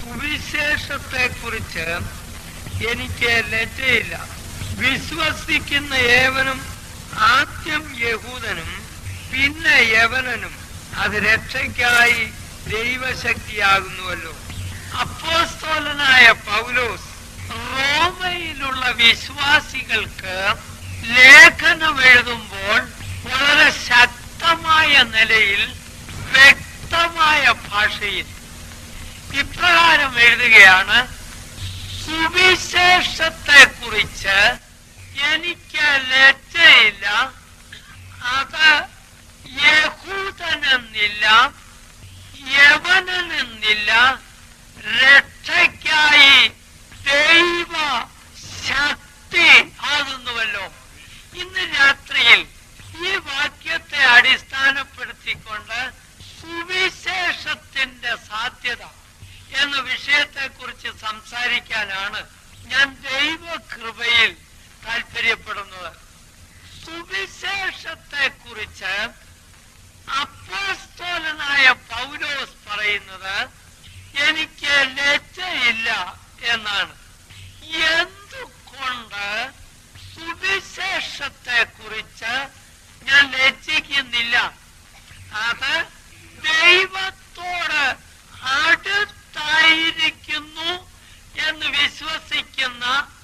സുവിശേഷത്തെ കുറിച്ച് എനിക്ക് ലജ്ജയില്ല വിശ്വസിക്കുന്ന ഏവനും ആദ്യം യഹൂദനും പിന്നെ യവനനും അത് രക്ഷയ്ക്കായി ദൈവശക്തിയാകുന്നുവല്ലോ അപ്പോസ്തോലനായ പൗലോസ് റോമയിലുള്ള വിശ്വാസികൾക്ക് ലേഖനം എഴുതുമ്പോൾ വളരെ ശക്തമായ നിലയിൽ വ്യക്തമായ ഭാഷയിൽ ഇപ്രകാരം എഴുതുകയാണ് സുവിശേഷത്തെ കുറിച്ച് എനിക്ക് ലജ്ജയില്ല അത് യഹൂദനെന്നില്ല യവനെന്നില്ല രക്ഷയ്ക്കായി ദൈവ ശക്തി ആകുന്നുവല്ലോ ഇന്ന് രാത്രിയിൽ ഈ വാക്യത്തെ അടിസ്ഥാനപ്പെടുത്തിക്കൊണ്ട് സുവിശേഷത്തിന്റെ സാധ്യത എന്ന വിഷയത്തെ കുറിച്ച് സംസാരിക്കാനാണ് ഞാൻ ദൈവകൃപയിൽ താല്പര്യപ്പെടുന്നത് സുവിശേഷത്തെ കുറിച്ച് അപ്പോസ്തോലനായ പൗലോസ് പറയുന്നത് എനിക്ക് ലജ്ജയില്ല എന്നാണ് എന്തുകൊണ്ട് സുവിശേഷത്തെ കുറിച്ച് ഞാൻ ലജ്ജിക്കുന്നില്ല അത് ദൈവത്തോട് അടുത്തായിരിക്കുന്നു എന്ന് വിശ്വസിക്കുന്ന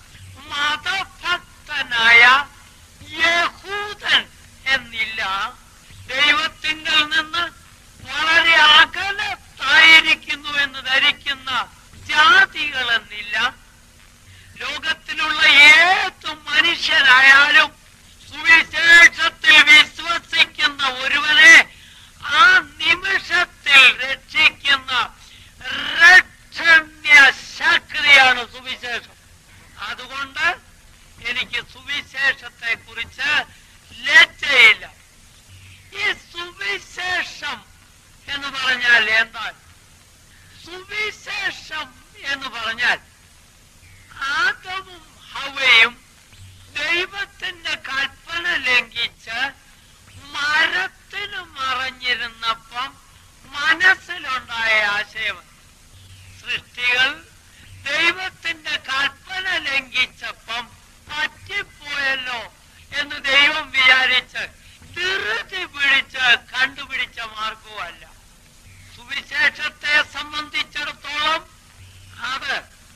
മതഭക്തനായ യഹൂദൻ എന്നില്ല ദൈവത്തിങ്കിൽ നിന്ന് വളരെ അകലത്തായിരിക്കുന്നു എന്ന് ധരിക്കുന്ന ജാതികൾ എന്നില്ല ലോകത്തിലുള്ള ഏത് മനുഷ്യരായാലും സുവിശേഷത്തിൽ വിശ്വസിക്കുന്ന ഒരുവനെ ആ നിമിഷത്തിൽ രക്ഷിക്കുന്ന രക്ഷണ്യ ശക്തിയാണ് സുവിശേഷം അതുകൊണ്ട് എനിക്ക് സുവിശേഷത്തെ കുറിച്ച് ലജ്ജയില്ല ഈ സുവിശേഷം എന്ന് പറഞ്ഞാൽ എന്താണ് സുവിശേഷം എന്ന് പറഞ്ഞാൽ ആദവും ഹവയും ദൈവത്തിന്റെ കൽപ്പന ലംഘിച്ച് മരത്തിന് മറഞ്ഞിരുന്നപ്പം മനസ്സിലുണ്ടായ ആശയം സൃഷ്ടികൾ ദൈവത്തിന്റെ കൽപ്പന ലംഘിച്ചപ്പം പറ്റിപ്പോയല്ലോ എന്ന് ദൈവം വിചാരിച്ച് ധൃതി പിടിച്ച് കണ്ടുപിടിച്ച മാർഗവുമല്ല സുവിശേഷത്തെ സംബന്ധിച്ചിടത്തോളം അത്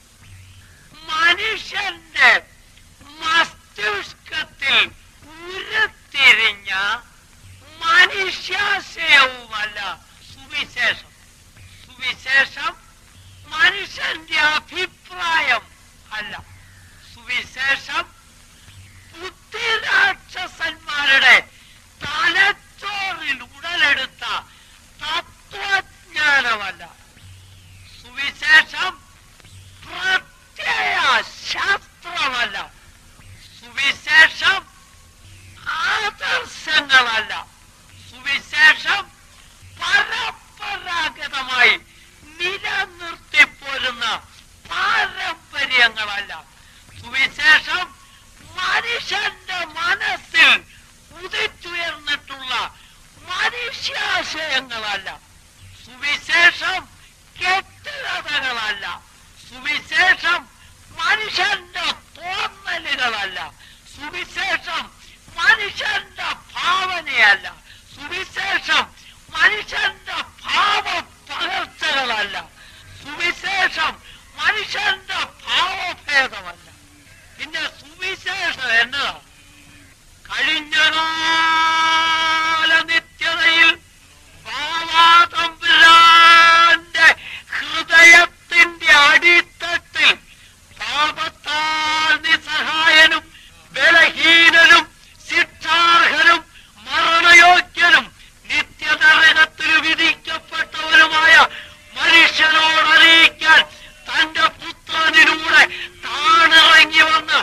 മനുഷ്യന്റെ മസ്തിഷ്കത്തിൽ ഉരുത്തിരിഞ്ഞ മനുഷ്യാശയവുമല്ല സുവിശേഷം സുവിശേഷം മനുഷ്യന്റെ അഭിപ്രായം അല്ല സുവിശേഷം ബുദ്ധിരാക്ഷസന്മാരുടെ തലച്ചോറിൽ ഉടലെടുത്ത തത്വജ്ഞാനമല്ല സുവിശേഷം പ്രത്യയ ശാസ്ത്രമല്ല സുവിശേഷം ആദർശങ്ങളല്ല സുവിശേഷം പരമ്പരാഗതമായി നിലനിർത്തിപ്പോരുന്ന പാരമ്പര്യങ്ങളല്ല സുവിശേഷം മനുഷ്യന്റെ മനസ്സിൽ ഉദിച്ചുയർന്നിട്ടുള്ള മനുഷ്യാശയങ്ങളല്ല സുവിശേഷം കെട്ടുകഥകളല്ല സുവിശേഷം മനുഷ്യന്റെ തോന്നലുകളല്ല സുവിശേഷം മനുഷ്യന്റെ ഭാവനയല്ല സുവിശേഷം മനുഷ്യന്റെ ഭാവ പകർച്ചകളല്ല സുവിശേഷം മനുഷ്യന്റെ ഭാവഭേദമല്ല പിന്നെ സുവിശേഷം എന്നതാ കഴിഞ്ഞകാല നിത്യതയിൽ ബാവാതമ്പുരാന്റെ ഹൃദയത്തിന്റെ അടിത്തട്ടിൽ പാപത്താൽ നിസ്സഹായനും ബലഹീനനും ശിക്ഷാർഹനും മരണയോഗ്യനും നിത്യനരകത്തിൽ വിധിക്കപ്പെട്ടവനുമായ മനുഷ്യനോട് അറിയിക്കാൻ തന്റെ പുത്രനിലൂടെ താണിറങ്ങി വന്ന്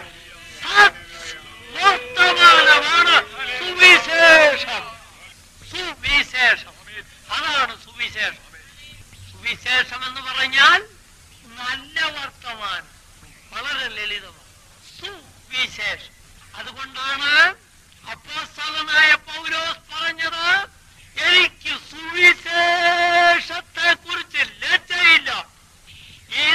വർത്തമാനമാണ് സുവിശേഷം സുവിശേഷം അതാണ് സുവിശേഷം സുവിശേഷം എന്ന് പറഞ്ഞാൽ നല്ല വർത്തമാനം വളരെ ലളിതമാണ് സുവിശേഷം അതുകൊണ്ടാണ് അപ്പോസ്തലനായ പൗലോസ് പറഞ്ഞത് എനിക്ക് സുവിശേഷത്തെ കുറിച്ച് ലജ്ജയില്ല ഈ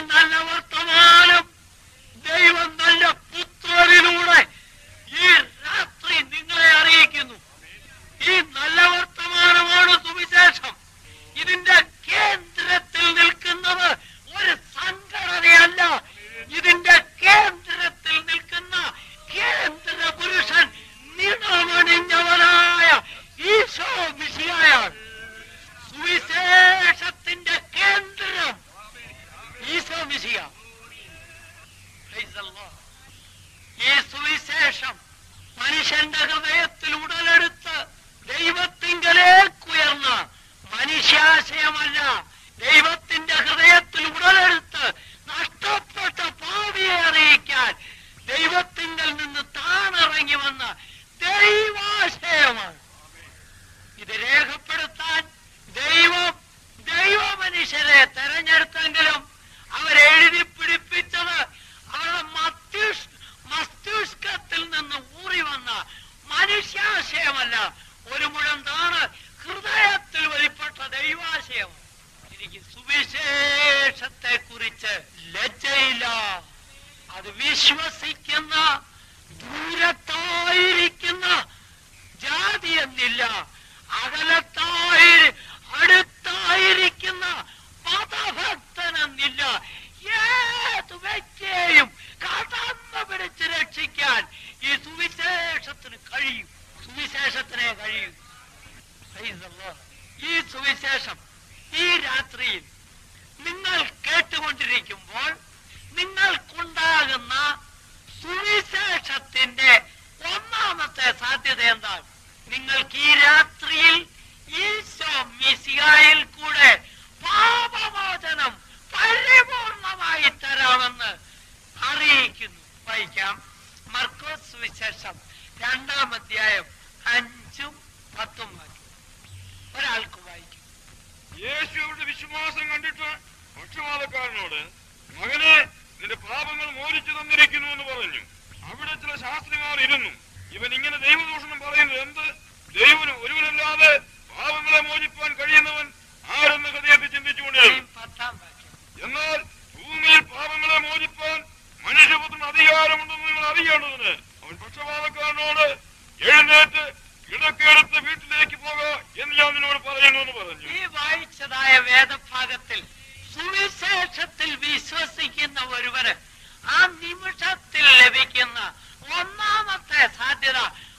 സുവിശേഷത്തെ കുറിച്ച് ലജ്ജയില്ല അത് വിശ്വസിക്കുന്ന ദൂരത്തായിരിക്കുന്ന ജാതി എന്നില്ല അകലത്തായി അടുത്തായിരിക്കുന്ന മതഭക്തനെന്നില്ല ഏത് വ്യക്തിയെയും കടന്നു പിടിച്ച് രക്ഷിക്കാൻ ഈ സുവിശേഷത്തിന് കഴിയും സുവിശേഷത്തിനെ കഴിയും Praise the Lord. ഈ സുവിശേഷം ഈ രാത്രിയിൽ നിങ്ങൾ കേട്ടുകൊണ്ടിരിക്കുമ്പോൾ നിങ്ങൾക്കുണ്ടാകുന്ന സുവിശേഷത്തിന്റെ ഒന്നാമത്തെ സാധ്യത എന്താണ് നിങ്ങൾക്ക് ഈ രാത്രിയിൽ ഈശോ മിസിയായിൽ കൂടെ പാപമോചനം പരിപൂർണമായി തരാമെന്ന് അറിയിക്കുന്നു വായിക്കാം മർക്കോസ് സുവിശേഷം രണ്ടാം അധ്യായം അഞ്ചും പത്തും വാക്യം ഒരാൾക്ക് വായിക്കും യേശുവിടെ വിശ്വാസം കണ്ടിട്ട് പക്ഷപാതക്കാരനോട് മകനെ നിന്റെ പാപങ്ങൾ മോചിച്ചു തന്നിരിക്കുന്നു എന്ന് പറഞ്ഞു അവിടെ ചില ശാസ്ത്രിമാർ ഇരുന്നു ഇവൻ ഇങ്ങനെ ദൈവദൂഷണം പറയുന്നത് എന്ത് ദൈവന് ഒരുവനല്ലാതെ പാപങ്ങളെ മോചിപ്പാൻ കഴിയുന്നവൻ ആരെന്ന് ഹൃദയത്തിൽ ചിന്തിച്ചുകൊണ്ടിരുന്നു പത്താം വാക്യം എന്നാൽ ഭൂമിയിൽ പാപങ്ങളെ മോചിപ്പാൻ മനുഷ്യപുത്രന് അധികാരമുണ്ടെന്ന് നിങ്ങൾ അറിയേണ്ടതിന് അവൻ പക്ഷപാതക്കാരനോട് എഴുന്നേറ്റ് കിടക്കെടുത്ത് വീട്ടിലേക്ക് പോക എന്ന് ഞാൻ നിന്നോട് പറയുന്നു എന്ന് പറഞ്ഞു ഈ വായിച്ചതായ വേദഭാഗത്തിൽ സുവിശേഷത്തിൽ വിശ്വസിക്കുന്ന ഒരുവന് ആ നിമിഷത്തിൽ ലഭിക്കുന്ന ഒന്നാമത്തെ സാധ്യത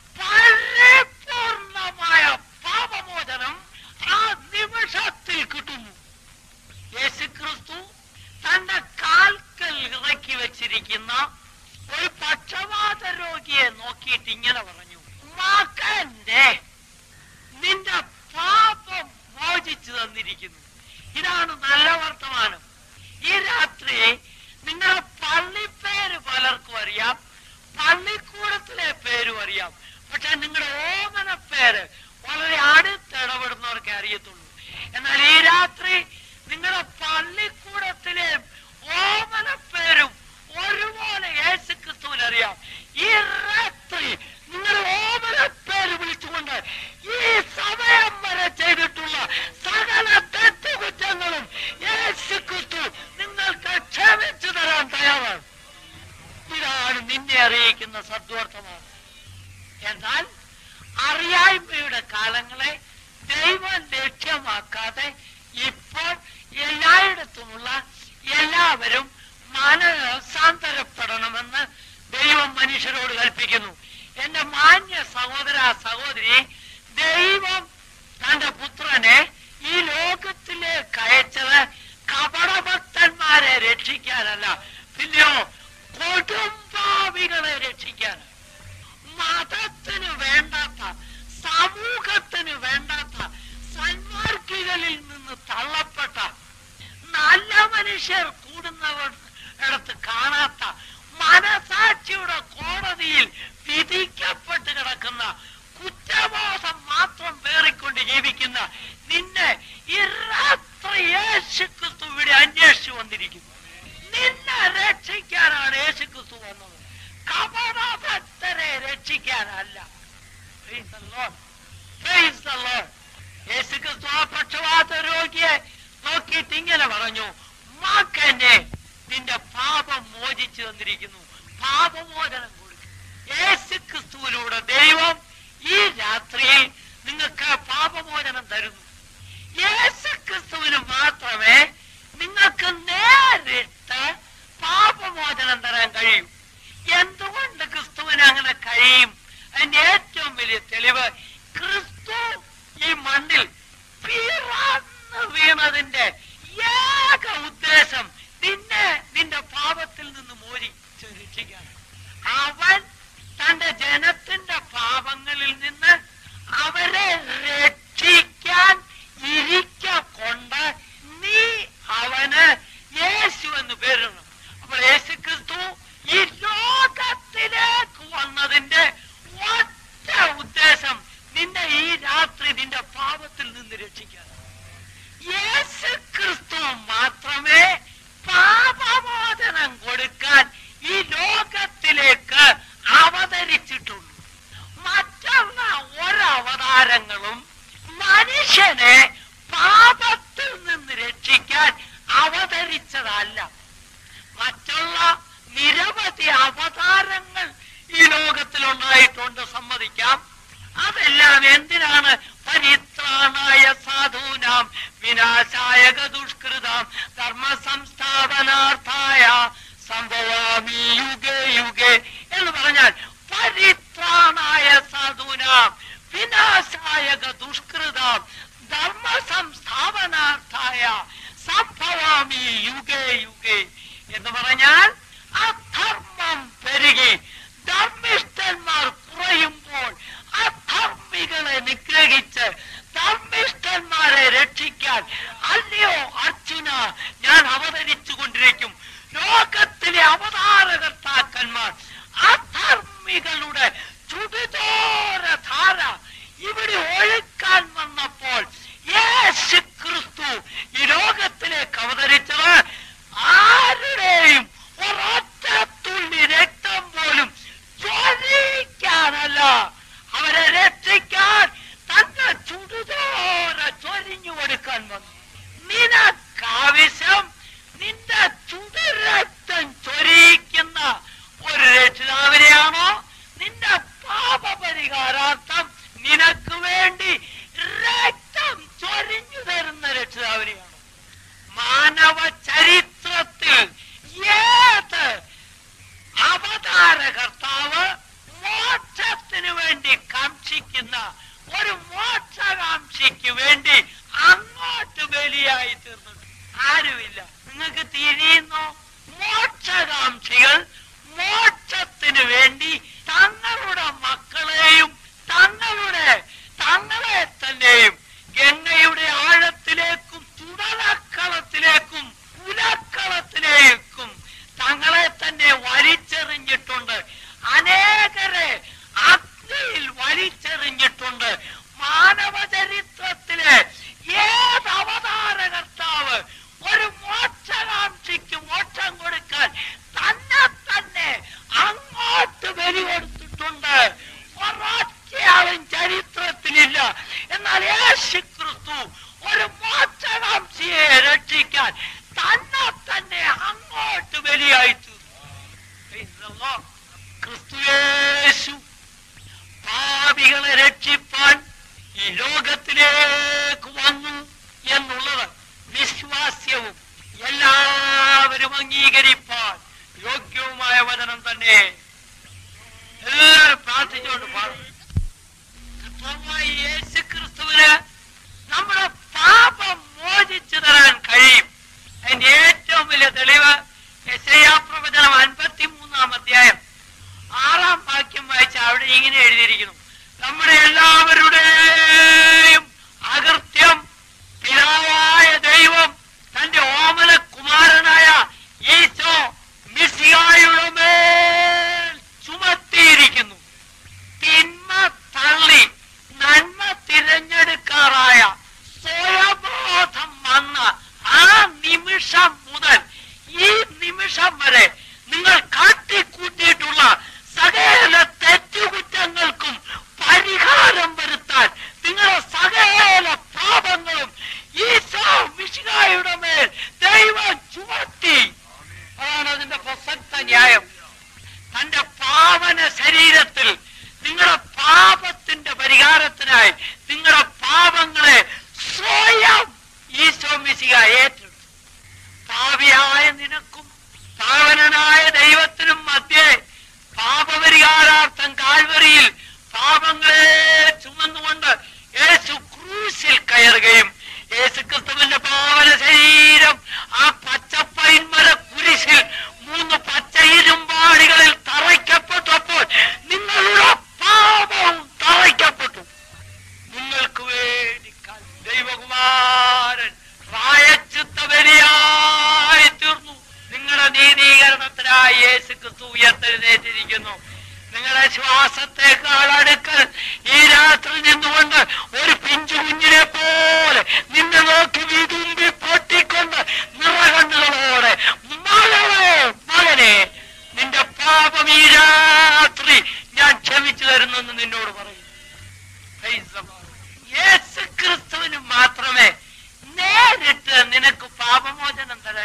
പരിപൂർണമായ പാപമോചനം ആ നിമിഷത്തിൽ കിട്ടുന്നു യേശുക്രിസ്തു തന്റെ കാൽക്കൽ ഇറക്കി വെച്ചിരിക്കുന്ന ഒരു പക്ഷപാത രോഗിയെ നോക്കിയിട്ട് ഇങ്ങനെ പറഞ്ഞു മകന്റെ നിന്റെ പാപം മോചിച്ചു തന്നിരിക്കുന്നു ഇതാണ് നല്ല വർത്തമാനം ഈ രാത്രി നിങ്ങളുടെ പള്ളിപ്പേര് പലർക്കും അറിയാം പള്ളിക്കൂടത്തിലെ പേരും അറിയാം പക്ഷെ നിങ്ങളുടെ ഓമന പേര് വളരെ അടുത്തിടപെടുന്നവർക്ക് അറിയത്തുള്ളൂ എന്നാൽ ഈ രാത്രി നിങ്ങളുടെ പള്ളിക്കൂടത്തിലെ ഓമന പേരും ഒരുപോലെ യേശു ക്രിസ്തുവിന് അറിയാം ഈ രാത്രി നിങ്ങളുടെ ഓമന പേര് വിളിച്ചുകൊണ്ട് ഈ സമയം വരെ ചെയ്തിട്ടുള്ള സകല തെറ്റുകുറ്റങ്ങളും യേശു ക്രിസ്തു നിങ്ങൾക്ക് ക്ഷമിച്ചു തരാൻ തയ്യാറാണ് ഇതാണ് നിന്നെ അറിയിക്കുന്ന സദ്വർത്തമാണ് എന്നാൽ അറിയായ്മയുടെ കാലങ്ങളെ ദൈവം ലക്ഷ്യമാക്കാതെ ഇപ്പോൾ എല്ലായിടത്തുമുള്ള എല്ലാവരും മനസാന്തരപ്പെടണമെന്ന് ദൈവം മനുഷ്യരോട് കൽപ്പിക്കുന്നു എന്റെ മാന്യ സഹോദര സഹോദരി ദൈവം തന്റെ പുത്രനെ ഈ ലോകത്തിലേക്ക് അയച്ചത് കപടഭക്തന്മാരെ രക്ഷിക്കാനല്ല പിന്നെയോ കൊടുംപാവികളെ രക്ഷിക്കാനാണ് മതത്തിന് വേണ്ടാത്ത സമൂഹത്തിന് വേണ്ടാത്ത സന്മാർഗികളിൽ നിന്ന് തള്ളപ്പെട്ട നല്ല മനുഷ്യർ കൂടുന്നവർ ഇടത്ത് കാണാത്ത മനസാക്ഷിയുടെ കോടതിയിൽ വിധിക്കപ്പെട്ട് കിടക്കുന്ന കുറ്റബോധം മാത്രം പേറിക്കൊണ്ട് ജീവിക്കുന്ന നിന്നെ ഈ രാത്രി യേശു ക്രിസ്തു ഇവിടെ അന്വേഷിച്ചു വന്നിരിക്കുന്നു നിന്നെ രക്ഷിക്കാനാണ് യേശു ക്രിസ്തു വന്നത് കപടഭക്തരെ രക്ഷിക്കാനല്ല Praise the Lord. Praise the Lord. യേശു ക്രിസ്തു ആ പക്ഷവാത രോഗിയെ നോക്കിയിട്ട് ഇങ്ങനെ പറഞ്ഞു മകനെ നിന്റെ പാപം മോചിച്ചു തന്നിരിക്കുന്നു പാപമോചനം കൊടുക്കും യേശു ക്രിസ്തുവിലൂടെ ദൈവം ഈ രാത്രിയിൽ നിങ്ങൾക്ക് പാപമോചനം തരുന്നു യേശു ക്രിസ്തുവിന് മാത്രമേ നിങ്ങൾക്ക് നേരിട്ട് പാപമോചനം തരാൻ കഴിയും എന്തുകൊണ്ട് ക്രിസ്തുവിന് അങ്ങനെ കഴിയും അതിന്റെ ഏറ്റവും വലിയ തെളിവ് ക്രിസ്തു ഈ മണ്ണിൽ പിറന്നു വീണതിന്റെ ഏക ഉദ്ദേശം നിന്നെ നിന്റെ പാപത്തിൽ നിന്ന് മോചിച്ച് രക്ഷിക്കാൻ അവൻ തന്റെ ജനത്തിന്റെ പാപങ്ങളിൽ നിന്ന് അവരെ രക്ഷിക്കാൻ ഇരിക്ക കൊണ്ട് നീ അവന് യേശു എന്ന് പേരിടണം അപ്പോൾ യേശു ക്രിസ്തു ഈ ലോകത്തിലേക്ക് വന്നതിന്റെ ഒറ്റ ഉദ്ദേശം നിന്നെ ഈ രാത്രി നിന്റെ പാപത്തിൽ നിന്ന് രക്ഷിക്കാൻ യേശു ക്രിസ്തു മാത്രമേ പാപമോചനം കൊടുക്കാൻ ഈ ലോകത്തിലേക്ക് അവതരിച്ചിട്ടുള്ളൂ മറ്റുള്ള ഒരവതാരങ്ങളും മനുഷ്യനെ പാപത്തിൽ നിന്ന് രക്ഷിക്കാൻ അവതരിച്ചതല്ല മറ്റുള്ള നിരവധി അവതാരങ്ങൾ ഈ ലോകത്തിലുണ്ടായിട്ടുണ്ട് സമ്മതിക്കാം അതെല്ലാം എന്തിനാണ് പരിത്രാണായ സാധൂനാം വിനാശായക ദുഷ്കൃതാം ധർമ്മ സംസ്ഥാപനാർത്ഥായ സംഭവാമി യുഗേ യുഗേ എന്ന് പറഞ്ഞാൽ പരിത്രാണായ സാധൂനാം വിനാശായക ദുഷ്കൃതാം ധർമ്മ സംസ്ഥാപനാർത്ഥായ സംഭവാമി യുഗേ യുഗേ എന്ന് പറഞ്ഞാൽ അധർമ്മം പെരുകി ധർമ്മിഷ്ഠന്മാർ കുറയുമ്പോൾ അധർമ്മികളെ നിഗ്രഹിച്ച് ധർമ്മിഷ്ഠന്മാരെ രക്ഷിക്കാൻ അല്ലയോ അർജുന ഞാൻ അവതരിച്ചു കൊണ്ടിരിക്കും ലോകത്തിലെ അവതാരകർത്താക്കന്മാർ അധർമ്മികളുടെ ചുടുതോര ധാര ഇവിടെ ഒഴുക്കാൻ വന്നപ്പോൾ യേശു ക്രിസ്തു ഈ ലോകത്തിലേക്ക് അവതരിച്ചത് ആരുടെയും ഒരൊറ്റ തുള്ളി രക്തം പോലും ചൊരിക്കാനല്ല അവരെ രക്ഷിക്കാൻ തന്റെ ചുടുതോര ചൊരിഞ്ഞു കൊടുക്കാൻ വന്നു നിനക്കാവശ്യം നിന്റെ ചുടുരക്തം ചൊരിയിക്കുന്ന ഒരു രക്ഷിതാവിനെയാണോ നിന്റെ പാപപരിഹാരാർത്ഥം നിനക്ക് വേണ്ടി രക്തം ചൊരിഞ്ഞു തരുന്ന രക്ഷിതാവിനെയാണോ മാനവ ചരിത്രത്തിൽ ഏത് അവതാര കർത്താവ് മോക്ഷത്തിന് വേണ്ടി കാക്ഷിക്കുന്ന ഒരു മോക്ഷകാംക്ഷിക്ക് വേണ്ടി അങ്ങോട്ട് ബലിയായി തീർന്നിട്ട് ആരുമില്ല നിങ്ങൾക്ക് തിരിയുന്നു മോക്ഷകാംക്ഷികൾ മോക്ഷത്തിന് വേണ്ടി തങ്ങളുടെ മക്കളെയും തങ്ങളുടെ തങ്ങളെ തന്നെയും ഗംഗയുടെ ആഴത്തിലേക്കും തുടലക്കളത്തിലേക്കും കുലക്കളത്തിലേക്കും തങ്ങളെ തന്നെ വലിച്ചെറിഞ്ഞിട്ടുണ്ട് അനേകരെ അഗ്നിയിൽ വലിച്ചെറിഞ്ഞിട്ടുണ്ട് മാനവ ചരിത്രത്തിലെ ഏത് അവതാര കർത്താവ് ഒരു മോക്ഷകാംക്ഷിക്ക് മോക്ഷം കൊടുക്കാൻ തന്നെ തന്നെ അങ്ങോട്ട് ബലി കൊടുത്തിട്ടുണ്ട് ഒരൊറ്റയാളും ചരിത്രത്തിലില്ല എന്നാൽ യേശു ക്രിസ്തു ഒരു മോക്ഷകാംക്ഷിയെ രക്ഷിക്കാൻ തന്നെ തന്നെ അങ്ങോട്ട് ബലിയായി തീർന്നു Praise the Lord. ക്രിസ്തു യേശു പാപികളെ രക്ഷിപ്പാൻ ഈ ലോകത്തിലേക്ക് വന്നു എന്നുള്ളത് വിശ്വാസ്യവും എല്ലാവരും അംഗീകരിപ്പാൻ യോഗ്യവുമായ വചനം തന്നെ എല്ലാവരും പ്രാർത്ഥിച്ചുകൊണ്ട് പാടും കർത്താവായ യേശു ക്രിസ്തുവിന് നമ്മുടെ പാപം മോചിച്ചു തരാൻ കഴിയും അതിന്റെ ഏറ്റവും വലിയ തെളിവ് യെശയ്യാ പ്രവചനം അൻപത്തി മൂന്നാം അധ്യായം ആറാം വാക്യം വായിച്ച അവിടെ ഇങ്ങനെ എഴുതിയിരിക്കുന്നു നമ്മുടെ എല്ലാവരുടെയും അകൃത്യം പിതാവായ ദൈവം തന്റെ ഓമന കുമാരനായ ഈശോ മിസിയായുടെ മേൽ ചുമത്തിയിരിക്കുന്നു തിന്മ തള്ളി നന്മ തിരഞ്ഞെടുക്കാറായ സ്വയബോധം വന്ന ആ നിമിഷം മുതൽ ഈ നിമിഷം വരെ നിങ്ങൾ കാട്ടിക്കൂട്ടിയിട്ടുള്ള സകല തെറ്റുകുറ്റങ്ങൾക്കും പരിഹാരം വരുത്താൻ നിങ്ങളുടെ സകല പാപങ്ങളും ഈശോ മിശിഹായുടെ മേൽ ദൈവം ചുമത്തി അതാണ് അതിന്റെ പ്രസക്ത ന്യായം തന്റെ പാവന ശരീരത്തിൽ നിങ്ങളുടെ പാപത്തിന്റെ പരിഹാരത്തിനായി നിങ്ങളുടെ പാപങ്ങളെ സ്വയം ഈശോ മിശിക ഏറ്റെടുത്തു പാപിയായ നിനക്കും പാവനനായ ദൈവത്തിനും മധ്യേ പാപപരിഹാരാർത്ഥം കാൽവറിയിൽ പാപങ്ങളെ ചുമന്നുകൊണ്ട് യേശു ക്രൂശിൽ കയറുകയും യേശു ക്രിസ്തുവിന്റെ പാവന ശരീരം ആ പച്ചപ്പൈന്മര കുരിശിൽ മൂന്ന് പച്ച ഇരുമ്പാടികളിൽ തറയ്ക്കപ്പെട്ടപ്പോൾ നിങ്ങളുടെ പാപം തറയ്ക്കപ്പെട്ടു നിങ്ങൾക്ക് വേണ്ടി ക- ദൈവകുമാരൻ പ്രായച്ചിത്ത ബലിയായി തീർന്നു നിങ്ങളുടെ നീതീകരണത്തിനായി യേശു ക്രിസ്തു ഉയർത്തെഴുന്നേറ്റിരിക്കുന്നു നിങ്ങളുടെ ശ്വാസത്തെക്കാൾ അടുക്കൽ ഈ രാത്രി നിന്നുകൊണ്ട് ഒരു പിഞ്ചു കുഞ്ഞിനെ പോലെ നിന്നെ നോക്കി വിതുമ്പി പൊട്ടിക്കൊണ്ട് നിറകണ്ണുകളോടെ മകളെ മകനെ നിന്റെ പാപം ഈ രാത്രി ഞാൻ ക്ഷമിച്ചു തരുന്നെന്ന് നിന്നോട് പറയും Praise the Lord. യേശു ക്രിസ്തുവിന് മാത്രമേ നേരിട്ട് നിനക്ക് പാപമോചനം തരാൻ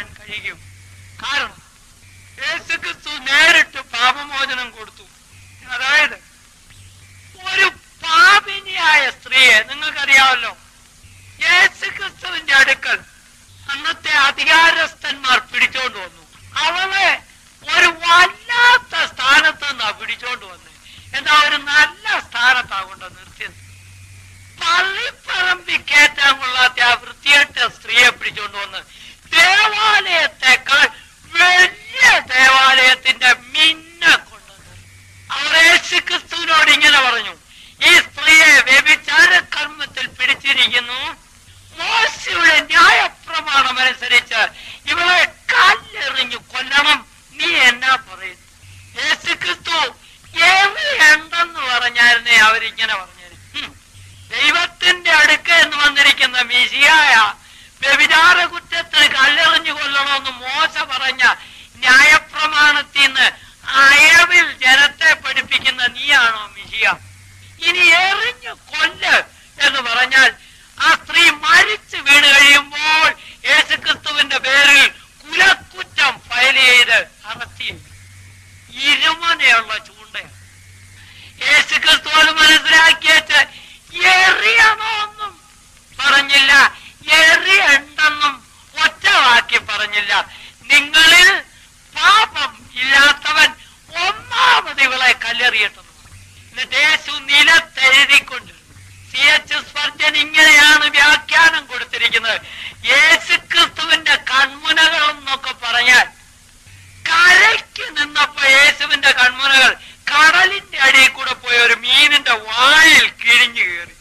കാരണം യേശുക്രിസ്തു നേരിട്ട് പാപമോചനം കൊടുത്തു അതായത് ഒരു പാപിനിയായ സ്ത്രീയെ നിങ്ങൾക്കറിയാമല്ലോ യേശുക്രിസ്തുവിന്റെ അടുക്കൽ അന്നത്തെ അധികാരസ്ഥന്മാർ പിടിച്ചോണ്ട് വന്നു അവളെ ഒരു വല്ലാത്ത സ്ഥാനത്ത് നിന്നാ പിടിച്ചോണ്ട് വന്നത് എന്താ ഒരു നല്ല സ്ഥാനത്താ കൊണ്ട് നിർത്തിയത് പള്ളിപ്പറമ്പിൽ കയറ്റാൻ കൊള്ളാത്ത ആ വൃത്തികെട്ട സ്ത്രീയെ പിടിച്ചോണ്ട് വന്ന് ദേവാലയത്തെക്കാൾ വലിയ ദേവാലയത്തിന്റെ മിന്ന കൊണ്ടുവന്നു അവർ യേശുക്രിസ്തുവിനോട് ഇങ്ങനെ പറഞ്ഞു ഈ സ്ത്രീയെ വ്യഭിചാര കർമ്മത്തിൽ പിടിച്ചിരിക്കുന്നു മോശയുടെ ന്യായപ്രമാണം അനുസരിച്ച് ഇവളെ കല്ലെറിഞ്ഞു കൊല്ലണം നീ എന്നാ പറയുന്നു യേശുക്രിസ്തു എവിടെയുണ്ടെന്ന് പറഞ്ഞായിരുന്നേ അവരിങ്ങനെ പറഞ്ഞു ദൈവത്തിന്റെ അടുക്ക എന്ന് വന്നിരിക്കുന്ന മിശിയായ വ്യഭിചാര കുറ്റത്തിന് കല്ലെറിഞ്ഞു കൊല്ലണമെന്ന് മോശ പറഞ്ഞ ന്യായപ്രമാണത്തിൽ നിന്ന് അയവിൽ ജനത്തെ പഠിപ്പിക്കുന്ന നീയാണോ മിശിയ ഇനി എറിഞ്ഞു കൊല്ല് എന്ന് പറഞ്ഞാൽ ആ സ്ത്രീ മരിച്ചു വീണ് കഴിയുമ്പോൾ യേശുക്രിസ്തുവിന്റെ പേരിൽ കുലക്കുറ്റം ഫയൽ ചെയ്ത് അറസ്റ്റ് ചെയ്യും ഇരുമനയുള്ള ചൂണ്ടയാണ് യേശുക്രിസ്തു അത് മനസ്സിലാക്കിയിട്ട് എറിയണമെന്നും പറഞ്ഞില്ല എറിയണ്ടെന്നും ഒറ്റ വാക്കി പറഞ്ഞില്ല നിങ്ങളിൽ പാപം ഇല്ലാത്തവൻ ഒന്നാമത് ഇവളെ കല്ലെറിയട്ടെന്ന് പറഞ്ഞു. എന്നിട്ട് യേശു നിലത്തെഴുതിക്കൊണ്ടിരുന്നു സി എച്ച് സ്പർജൻ ഇങ്ങനെയാണ് വ്യാഖ്യാനം കൊടുത്തിരിക്കുന്നത് യേശുക്രിസ്തുവിന്റെ കൺമുനകൾ എന്നൊക്കെ പറഞ്ഞാൽ കരയ്ക്ക് നിന്നപ്പോ യേശുവിന്റെ കൺമുനകൾ കടലിന്റെ അടിയിൽ കൂടെ പോയ ഒരു മീനിന്റെ വായിൽ കിഴിഞ്ഞു കയറി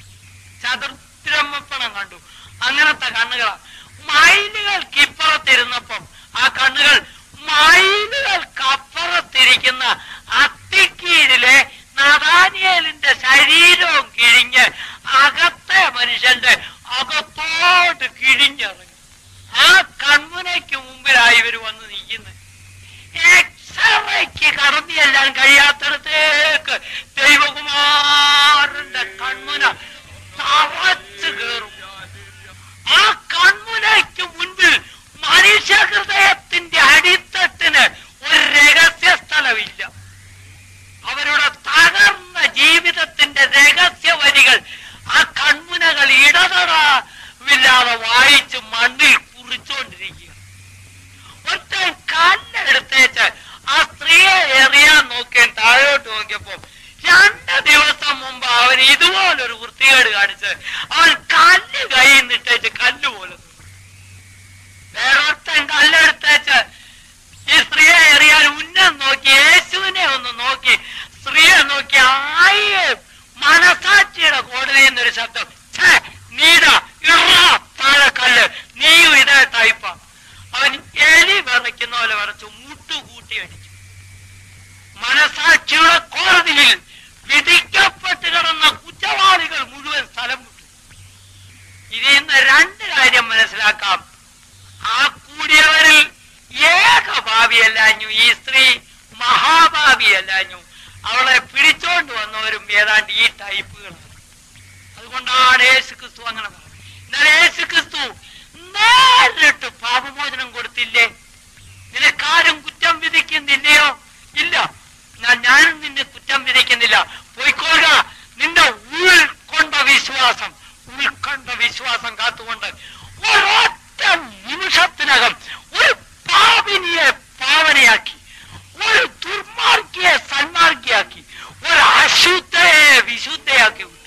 ചതുർദ്രമപ്പണം കണ്ടു അങ്ങനത്തെ കണ്ണുകളാ മയിലുകൾക്ക് ഇപ്പുറത്തിരുന്നപ്പം ആ കണ്ണുകൾ മയിലുകൾക്കപ്പുറത്തിരിക്കുന്ന അത്തിക്കീഴിലെ നദാനിയലിന്റെ ശരീരവും കിഴിഞ്ഞ് അകത്തെ മനുഷ്യന്റെ അകത്തോട്ട് കിഴിഞ്ഞിറങ്ങി ആ കൺമുനയ്ക്ക് മുമ്പിലായി ഇവർ വന്ന് നിൽക്കുന്നത് എക്സ്റേക്ക് കടന്നു ചെല്ലാൻ കഴിയാത്തടത്തേക്ക് ദൈവകുമാരന്റെ കൺമുന തറച്ചു കയറും ആ കൺമുനയ്ക്ക് മുൻപിൽ മനുഷ്യ ഹൃദയത്തിന്റെ അടിത്തട്ടിന് ഒരു രഹസ്യ സ്ഥലമില്ല അവരുടെ തകർന്ന ജീവിതത്തിന്റെ രഹസ്യ വരികൾ ആ കൺമുനകൾ ഇടതടവില്ലാതെ വായിച്ച് മണ്ണിൽ കുറിച്ചുകൊണ്ടിരിക്കുക ഒറ്റ കല്ലെടുത്തേച്ച് ആ സ്ത്രീയെ എറിയാൻ നോക്കിയ താഴോട്ട് നോക്കിയപ്പോ രണ്ട് ദിവസം മുമ്പ് അവൻ ഇതുപോലൊരു വൃത്തികേട് കാണിച്ച് അവൻ കല്ല് കയ്യിൽ നിട്ടേച്ച് കല്ല് പോലെ നിന്നു. വേറൊരുത്തൻ കല്ലെടുത്തേച്ച് ഈ സ്ത്രീയെ എറിയാൻ ഉന്നം നോക്കി യേശുവിനെ ഒന്ന് നോക്കി സ്ത്രീയെ നോക്കി ആയേ മനസാക്ഷിയുടെ കോടതിയിൽ നിന്നൊരു ശബ്ദം ഛേ, നീടാ ഇറാ താഴെ കല്ല് നീയും ഇതേ ടൈപ്പാ അവൻ എലി വിറയ്ക്കുന്ന പോലെ വിറച്ചു മുട്ടുകൂട്ടി അടിച്ചു മനസാക്ഷിയുടെ കോടതിയിൽ വിധിക്കപ്പെട്ട് കിടന്ന കുറ്റവാളികൾ മുഴുവൻ സ്ഥലം വിട്ടു ഇതിൽ നിന്ന് രണ്ട് കാര്യം മനസ്സിലാക്കാം ആ കൂടിയവരിൽ ഏക ഭാവിയല്ലാഞ്ഞു ഈ സ്ത്രീ മഹാഭാവിയല്ലാഞ്ഞു അവളെ പിടിച്ചോണ്ട് വന്നവരും ഏതാണ്ട് ഈ ടൈപ്പുകളാണ് അതുകൊണ്ടാണ് യേശു ക്രിസ്തു അങ്ങനെ പറഞ്ഞത് എന്നാൽ യേശു ക്രിസ്തു നേരിട്ട് പാപമോചനം കൊടുത്തില്ലേ നിനക്കാരും കുറ്റം വിധിക്കുന്നില്ലയോ ഇല്ല ഞാൻ ഞാനും നിന്നെ കുറ്റം വിധിക്കുന്നില്ല പോയിക്കോളുക നിന്റെ ഉൾക്കൊണ്ട വിശ്വാസം ഉൾക്കൊണ്ട വിശ്വാസം കാത്തുകൊണ്ട് ഒരൊറ്റ നിമിഷത്തിനകം ഒരു പാപിനിയെ പാവനയാക്കി ഒരു ദുർമാർഗിയെ സന്മാർഗിയാക്കി ഒരു അശുദ്ധയെ വിശുദ്ധയാക്കി വിട്ടു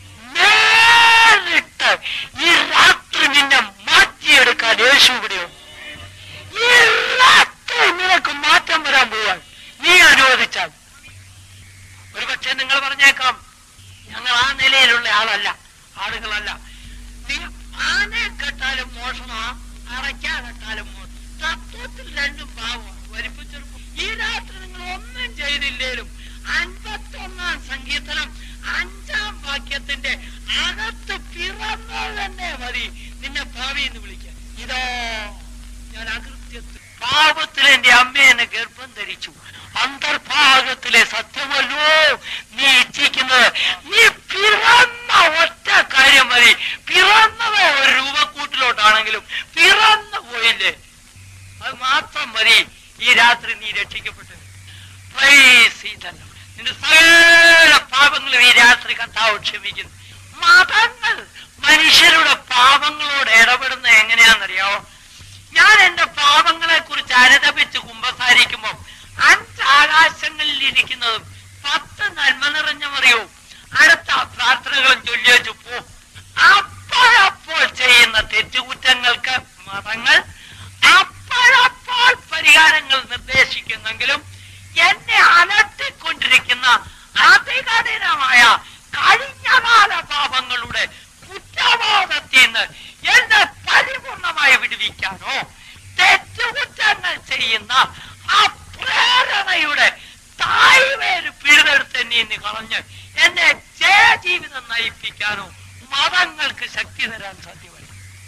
നേരിട്ട് ഈ രാത്രി നിന്നെ മാറ്റിയെടുക്കാൻ യേശു ഇവിടെയുണ്ട് ഈ രാത്രി നിനക്ക് മാറ്റം വരാൻ പോവാൻ നീ അനുവദിച്ചാൽ ഒരുപക്ഷെ നിങ്ങൾ പറഞ്ഞേക്കാം ഞങ്ങൾ ആ നിലയിലുള്ള ആളല്ല ആളുകളല്ല നീ ആനയെ കെട്ടാലും മോഷണമാ അടയ്ക്കാ കെട്ടാലും മോഷണം തത്വത്തിൽ രണ്ടും പാവമാണ് വലിപ്പിച്ചെടുക്കും ഈ രാത്രി നിങ്ങൾ ഒന്നും ചെയ്തില്ലേലും അൻപത്തൊന്നാം സങ്കീർത്തനം അഞ്ചാം വാക്യത്തിന്റെ അകത്ത് പിറന്നത് തന്നെ മതി നിന്നെ ഭാവി എന്ന് വിളിക്കാൻ ഇതോ ഞാൻ അകൃത്യത്തിൽ പാപത്തിൽ എന്റെ അമ്മ എന്നെ ഗർഭം ധരിച്ചു അന്തർഭാഗത്തിലെ സത്യമല്ലോ നീ ഇച്ഛിക്കുന്നത് നീ പിറന്ന ഒറ്റ കാര്യം മതി പിറന്നത് ഒരു രൂപക്കൂട്ടിലോട്ടാണെങ്കിലും പിറന്നു പോയില്ലേ അത് മാത്രം മതി ഈ രാത്രി നീ രക്ഷിക്കപ്പെട്ടു Praise ye the Lord. നിന്റെ സകല പാപങ്ങളും ഈ രാത്രി കർത്താവ് ക്ഷമിക്കുന്നു മതങ്ങൾ മനുഷ്യരുടെ പാപങ്ങളോട് ഇടപെടുന്നത് എങ്ങനെയാണെന്നറിയാവോ ഞാൻ എന്റെ പാപങ്ങളെ കുറിച്ച് അനുദപിച്ച് കുമ്പസാരിക്കുമ്പോൾ അഞ്ച് ആകാശങ്ങളിൽ ഇരിക്കുന്നതും പത്ത് നന്മ നിറഞ്ഞ മറിയവും അടുത്ത പ്രാർത്ഥനകളും ചൊല്ലി വെച്ച് പോ അപ്പോഴപ്പോൾ ചെയ്യുന്ന തെറ്റുകുറ്റങ്ങൾക്ക് മതങ്ങൾ അപ്പോഴപ്പോൾ പരിഹാരങ്ങൾ നിർദ്ദേശിക്കുന്നെങ്കിലും എന്നെ അലട്ടിക്കൊണ്ടിരിക്കുന്ന അതികഠിനമായ കഴിഞ്ഞകാല പാപങ്ങളുടെ കുറ്റബോധത്തിൽ നിന്ന് എന്നെ പരിപൂർണമായി വിടുവിക്കാനോ തെറ്റുകുറ്റങ്ങൾ ചെയ്യുന്ന ആ പ്രേരണയുടെ തായ്വേര് പിഴുതെടുത്ത് എന്നെ ഇന്ന് കളഞ്ഞ് എന്നെ ജയജീവിതം നയിപ്പിക്കാനോ മതങ്ങൾക്ക് ശക്തി തരാൻ സാധ്യമല്ല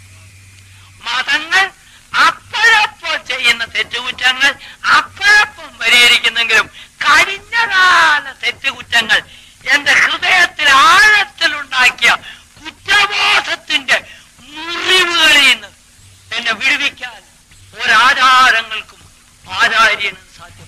മതങ്ങൾ അപ്പോഴപ്പോൾ ചെയ്യുന്ന തെറ്റുകുറ്റങ്ങൾ അപ്പോഴപ്പം പരിഹരിക്കുന്നെങ്കിലും കഴിഞ്ഞകാല തെറ്റുകുറ്റങ്ങൾ എന്റെ ഹൃദയത്തിൽ ആഴത്തിലുണ്ടാക്കിയ കുറ്റബോധത്തിന്റെ മുറിവുകളിൽ നിന്ന് എന്നെ വിടുവിക്കാൻ ഒരാചാരങ്ങൾക്കും ആചാര്യനും സാധ്യം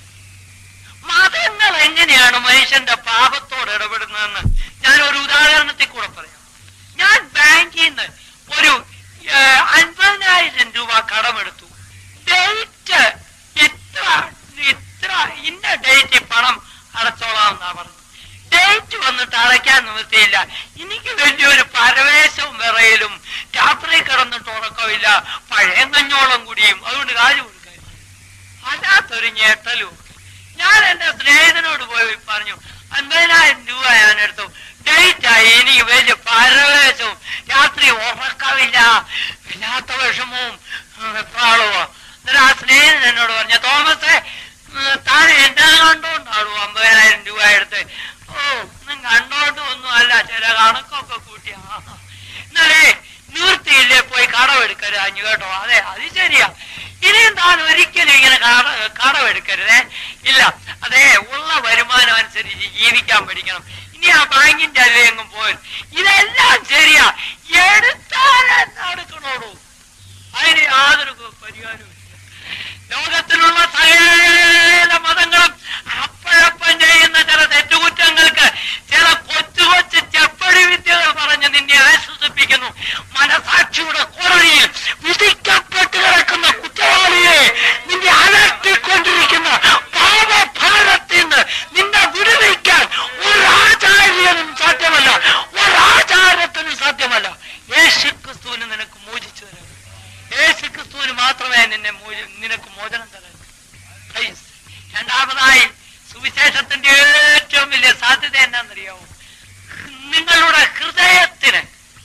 മതങ്ങൾ എങ്ങനെയാണ് മനുഷ്യന്റെ പാപത്തോട് ഇടപെടുന്നതെന്ന് ഞാൻ ഒരു ഉദാഹരണത്തിൽ കൂടെ പറയാം ഞാൻ ബാങ്കിൽ നിന്ന് ഒരു ഏഹ്, അൻപതിനായിരം രൂപ കടമെടുത്തു ഡേറ്റ് ഇത്ര ഇത്ര ഇന്ന ഡേറ്റ് പണം അടച്ചോളാം എന്നാ പറഞ്ഞു ഡേറ്റ് വന്നിട്ട് അടയ്ക്കാൻ നിവൃത്തിയില്ല എനിക്ക് വലിയൊരു പരവേശവും വിറയലും രാത്രി കിടന്നിട്ട് ഉറക്കമില്ല പഴയ കഞ്ഞോളം കുടിയും അതുകൊണ്ട് കാര്യം കൊടുക്കാനില്ല അല്ലാത്തൊരു ഞെട്ടലും ഒക്കെ. ഞാൻ എന്റെ സ്നേഹിതനോട് പോയി പറഞ്ഞു അൻപതിനായിരം രൂപ ഞാൻ എടുത്തു ഡേറ്റ് ആയി എനിക്ക് വലിയ പരവേശവും രാത്രി ഉറക്കമില്ല വല്ലാത്ത വിഷമവും വെപ്രാളവും എന്നിട്ട് ആ സ്നേഹിതൻ എന്നോട് പറഞ്ഞു തോമസേ ഉം, താൻ എന്നെ കണ്ടോണ്ടാണോ അമ്പതിനായിരം രൂപ എടുത്ത് ഓ ഒന്നും കണ്ടോണ്ട് ഒന്നും അല്ല ചില കണക്കൊക്കെ കൂട്ടിയാ എന്നാലേ നിവൃത്തിയില്ലേ പോയി കടമെടുക്കരുത് അഞ്ഞു കേട്ടോ അതെ അത് ശരിയാ ഇനിയും താൻ ഒരിക്കലും ഇങ്ങനെ കട കടമെടുക്കരുതേ ഇല്ല അതെ ഉള്ള വരുമാനം അനുസരിച്ച് ജീവിക്കാൻ പഠിക്കണം ഇനി ആ ബാങ്കിന്റെ അതിലെങ്ങും പോയി ഇതെല്ലാം ശരിയാ എടുത്താലെന്ന് എടുക്കണോടൂ അതിന് യാതൊരു പരിഹാരവും ഇല്ല. ലോകത്തിലുള്ള സകല മതങ്ങളും അപ്പോഴപ്പം ചെയ്യുന്ന ചില തെറ്റുകുറ്റങ്ങൾക്ക് ചില കൊച്ചു കൊച്ചു ചെപ്പടി വിദ്യകൾ പറഞ്ഞ് നിന്നെ ആശ്വസിപ്പിക്കുന്നു മനസാക്ഷിയുടെ കോടതിയിൽ വിധിക്കപ്പെട്ട് കിടക്കുന്ന കുറ്റവാളിയെ നിന്നെ അലട്ടിക്കൊണ്ടിരിക്കുന്ന പാപഭാരത്തിൽ നിന്ന് നിന്നെ വിടുവിക്കാൻ ഒരാചാര്യനും സാധ്യമല്ല ഒരാചാരത്തിനും സാധ്യമല്ല യേശു ക്രിസ്തുവിന് നിനക്ക് മോചിച്ചു തരാം യേശു ക്രിസ്തുവിന് മാത്രമേ നിന്നെ മോച- നിനക്ക് മോചനം തരാൻ Praise. രണ്ടാമതായി സുവിശേഷത്തിന്റെ ഏറ്റവും വലിയ സാധ്യത എന്നാണെന്നറിയാവോ നിങ്ങളുടെ ഹൃദയത്തിന്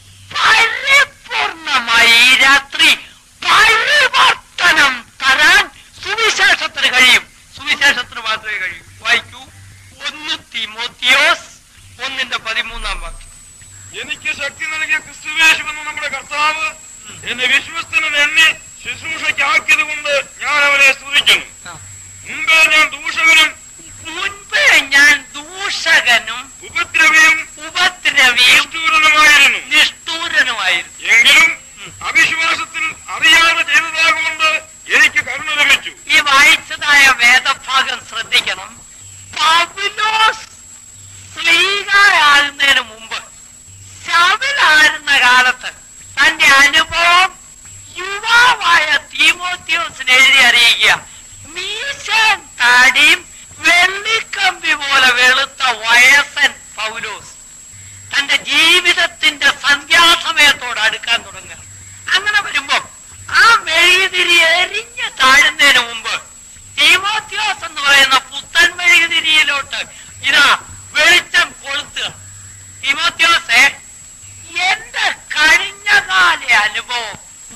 പരിപൂർണമായി ഈ രാത്രി പരിവർത്തനം തരാൻ സുവിശേഷത്തിന് കഴിയും സുവിശേഷത്തിന് മാത്രമേ കഴിയൂ വായിക്കൂ ഒന്ന് തിമോത്തിയോസ് ഒന്നിന്റെ പതിമൂന്നാം വാക്യം എനിക്ക് ശക്തി നൽകിയ ക്രിസ്തുവേശു എന്ന നമ്മുടെ കർത്താവ് എന്നെ വിശ്വസ്തനും എന്നെ ശുശ്രൂഷയ്ക്കാക്കിയത് കൊണ്ട് ഞാൻ അവനെ സ്തുതിക്കുന്നു ആ. മുമ്പേ ഞാൻ ദൂഷകനും മുൻപ് ഞാൻ ദൂഷകനും ഉപദ്രവിയും ഉപദ്രവിയും നിഷ്ഠൂരനുമായിരുന്നു നിഷ്ഠൂരനുമായിരുന്നു എങ്കിലും അവിശ്വാസത്തിൽ അറിയാതെ ചെയ്തതാകൊണ്ട് എനിക്ക് കരുണ ലഭിച്ചു ഈ വായിച്ചതായ വേദഭാഗം ശ്രദ്ധിക്കണം പൗലോസ് സ്ത്രീകാരാകുന്നതിന് മുമ്പ് ശബിലായിരുന്ന കാലത്ത് തന്റെ അനുഭവം യുവാവായ തീമോത്യോസിന് എഴുതി അറിയിക്കുക മീശൻ താടിയും വെള്ളിക്കമ്പി പോലെ വെളുത്ത വയസ്സൻ പൗലോസ് തന്റെ ജീവിതത്തിന്റെ സന്ധ്യാസമയത്തോട് അടുക്കാൻ തുടങ്ങുക അങ്ങനെ വരുമ്പോ ആ മെഴുകുതിരി എരിഞ്ഞ് താഴുന്നതിന് മുമ്പ് തീമോത്യോസ് എന്ന് പറയുന്ന പുത്തൻ മെഴുകുതിരിയിലോട്ട് ഇതാ വെളിച്ചം കൊളുത്തുക തീമോത്യോസെ എന്റെ കഴിഞ്ഞകാല അനുഭവം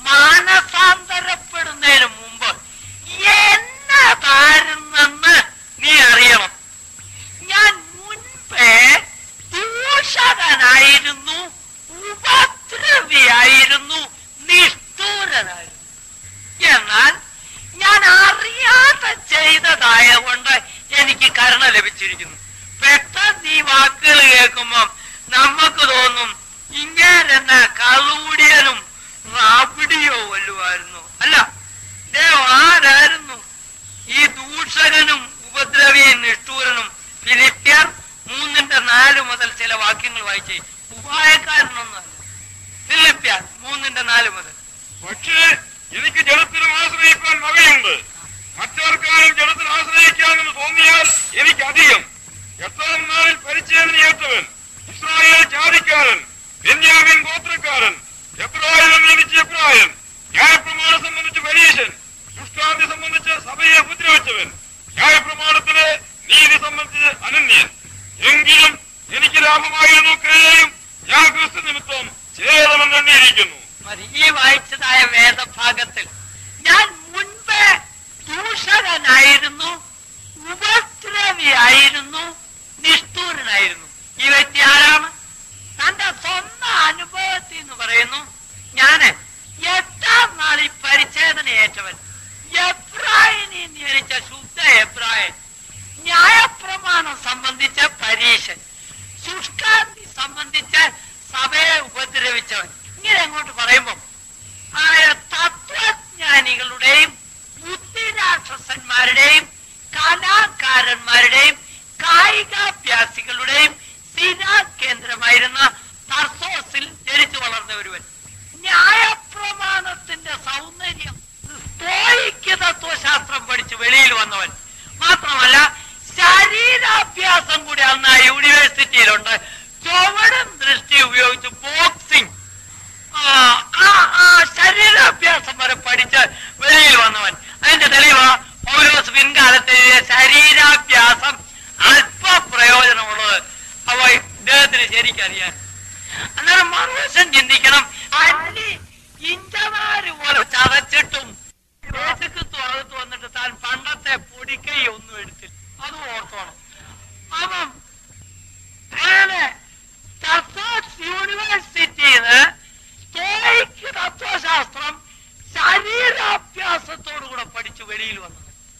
മാനസാന്തരപ്പെടുന്നതിന് മുമ്പ് എന്നതായിരുന്നെന്ന് നീ അറിയണം ഞാൻ മുൻപേ ദൂഷകനായിരുന്നു ഉപദ്രവിയായിരുന്നു നിഷ്ഠൂരനായിരുന്നു എന്നാൽ ഞാൻ അറിയാതെ ചെയ്തതായതുകൊണ്ട് എനിക്ക് കരുണ ലഭിച്ചിരിക്കുന്നു പെട്ടെന്ന് ഈ വാക്കുകൾ കേൾക്കുമ്പം നമുക്ക് തോന്നും ഇങ്ങനെന്ന കളൂടിയനും റാബിഡിയോ വല്ലുമായിരുന്നു അല്ല ദേ പിന്നെയോ ആരായിരുന്നു ഈ ദൂഷകനും ഉപദ്രവിയും നിഷ്ഠൂരനും ഫിലിപ്പിയർ മൂന്നിന്റെ നാല് മുതൽ ചില വാക്യങ്ങൾ വായിച്ചേ ഉപായക്കാരനൊന്നല്ല ഫിലിപ്പിയർ മൂന്നിന്റെ നാല് മുതൽ പക്ഷേ എനിക്ക് ജലത്തിലും ആശ്രയിക്കാൻ വകയുണ്ട് മറ്റാർക്കാരും ജലത്തിൽ ആശ്രയിക്കാമെന്ന് തോന്നിയാൽ എനിക്ക് അധികം എട്ടാം നാളിൽ പരിചയനേറ്റവൻ ഇസ്രായേൽ ജാതിക്കാരൻ ബെന്യാമിൻ ഗോത്രക്കാരൻ എബ്രാഹിം എനിക്ക് എബ്രായൻ ന്യായപ്രമാണം സംബന്ധിച്ച് പരീശൻ ദുഷ്ടാന്തി സംബന്ധിച്ച് സഭയെ ഉപദ്രവിച്ചവൻ ന്യായപ്രമാണത്തിന് നീതി സംബന്ധിച്ച് അനന്യൻ എങ്കിലും എനിക്ക് ലാഭമായിരുന്നു ക്രിയയും ഞാൻ ക്രിസ്തു നിമിത്തം ഛേദമെന്ന് എണ്ണിയിരിക്കുന്നു മതി ഈ വായിച്ചതായ വേദഭാഗത്തിൽ ഞാൻ മുൻപേ ദൂഷകനായിരുന്നു ഉപദ്രവിയായിരുന്നു നിഷ്ഠൂരനായിരുന്നു ഈ വ്യക്തി ആരാണ് തന്റെ സ്വന്തം അനുഭവത്തിൽ എന്ന് പറയുന്നു ഞാന് എട്ടാം നാളിൽ പരിച്ഛേദന ഏറ്റവൻ എബ്രാഹിനി ജനിച്ച ശുദ്ധ എബ്രായൻ ന്യായപ്രമാണം സംബന്ധിച്ച പരീശൻ ശുഷ്കാന്തി സംബന്ധിച്ച് സഭയെ ഉപദ്രവിച്ചവൻ ഇങ്ങനെ അങ്ങോട്ട് പറയുമ്പം ആയ തത്വജ്ഞാനികളുടെയും ബുദ്ധിരാക്ഷസന്മാരുടെയും കലാകാരന്മാരുടെയും കായികാഭ്യാസികളുടെയും സ്ഥിരാകേന്ദ്രമായിരുന്ന തർസോസിൽ ജനിച്ചു വളർന്ന ഒരുവൻ ന്യായപ്രമാണത്തിന്റെ സൗന്ദര്യം സ്തോയിക്ക് തത്വശാസ്ത്രം പഠിച്ച് വെളിയിൽ വന്നവൻ മാത്രമല്ല ശരീരാഭ്യാസം കൂടി അന്ന് ആ യൂണിവേഴ്സിറ്റിയിലുണ്ട് ചുവടും ദൃഷ്ടി ഉപയോഗിച്ച് ബോക്സിംഗ് ആ ആ- ആ ശരീരാഭ്യാസം വരെ പഠിച്ച് വെളിയിൽ വന്നവൻ അതിന്റെ തെളിവ് പൗലോസ് പിൻകാലത്തെ ശരീരാഭ്യാസം അല്പ പ്രയോജനമുള്ളത് അവ ഇദ്ദേഹത്തിന് ശരിക്കറിയാൻ അന്നേരം മറുവശം ചിന്തിക്കണം അല്ലി ഇഞ്ചമാര് പോലെ ചതച്ചിട്ടും യേശുക്രിസ്തു അകത്ത് വന്നിട്ട് താൻ പണ്ടത്തെ പൊടിക്കൈ ഒന്നും എടുത്തില്ല അത് ഓർത്തോണം അപ്പം അങ്ങനെ തത്വസ് യൂണിവേഴ്സിറ്റിന്ന് സ്റ്റോയിക്ക് തത്വശാസ്ത്രം ശരീരാഭ്യാസത്തോടു കൂടെ പഠിച്ചു വെളിയിൽ വന്നത്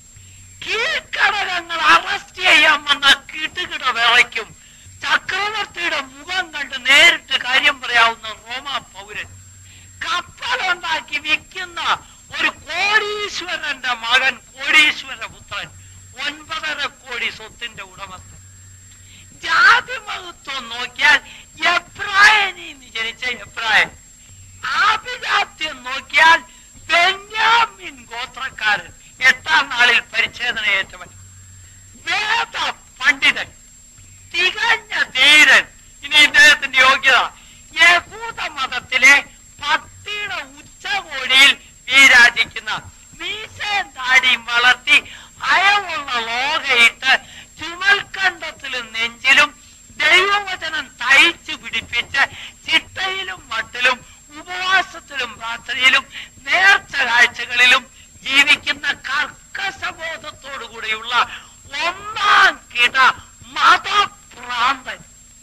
കീഴ്ഘടകങ്ങൾ അറസ്റ്റ് ചെയ്യാൻ വന്ന കിടുകിട വിറയ്ക്കും ചക്രവർത്തിയുടെ മുഖം കണ്ട് നേരിട്ട് കാര്യം പറയാവുന്ന റോമ പൗരൻ കപ്പലുണ്ടാക്കി വിൽക്കുന്ന ഒരു കോടീശ്വരന്റെ മകൻ കോടീശ്വര പുത്രൻ ഒൻപതര കോടി സ്വത്തിന്റെ ഉടമസ്ഥൻ ജാതി മഹത്വം നോക്കിയാൽ എബ്രായനിന്ന് ജനിച്ച എബ്രായൻ ആഭിജാത്യം നോക്കിയാൽ ബെന്യാമിൻ ഗോത്രക്കാരൻ എട്ടാം നാളിൽ പരിച്ഛേദനയേറ്റവൻ വേദ പണ്ഡിതൻ തികഞ്ഞ ധീരൻ ഇനി ഇദ്ദേഹത്തിന്റെ യോഗ്യത യഹൂദ മതത്തിലെ ഭക്തിയുടെ ഉച്ചകോടിയിൽ വിരാജിക്കുന്ന മീശയും താടിയും വളർത്തി അയവുള്ള ലോകയിട്ട് ചുമൽക്കണ്ടത്തിലും നെഞ്ചിലും ദൈവവചനം തയ്ച്ചു പിടിപ്പിച്ച് ചിട്ടയിലും മട്ടിലും ഉപവാസത്തിലും പ്രാർത്ഥനയിലും നേർച്ച കാഴ്ചകളിലും ജീവിക്കുന്ന കർക്കശബോധത്തോടുകൂടിയുള്ള ഒന്നാം കിട മതഭ്രാന്തൻ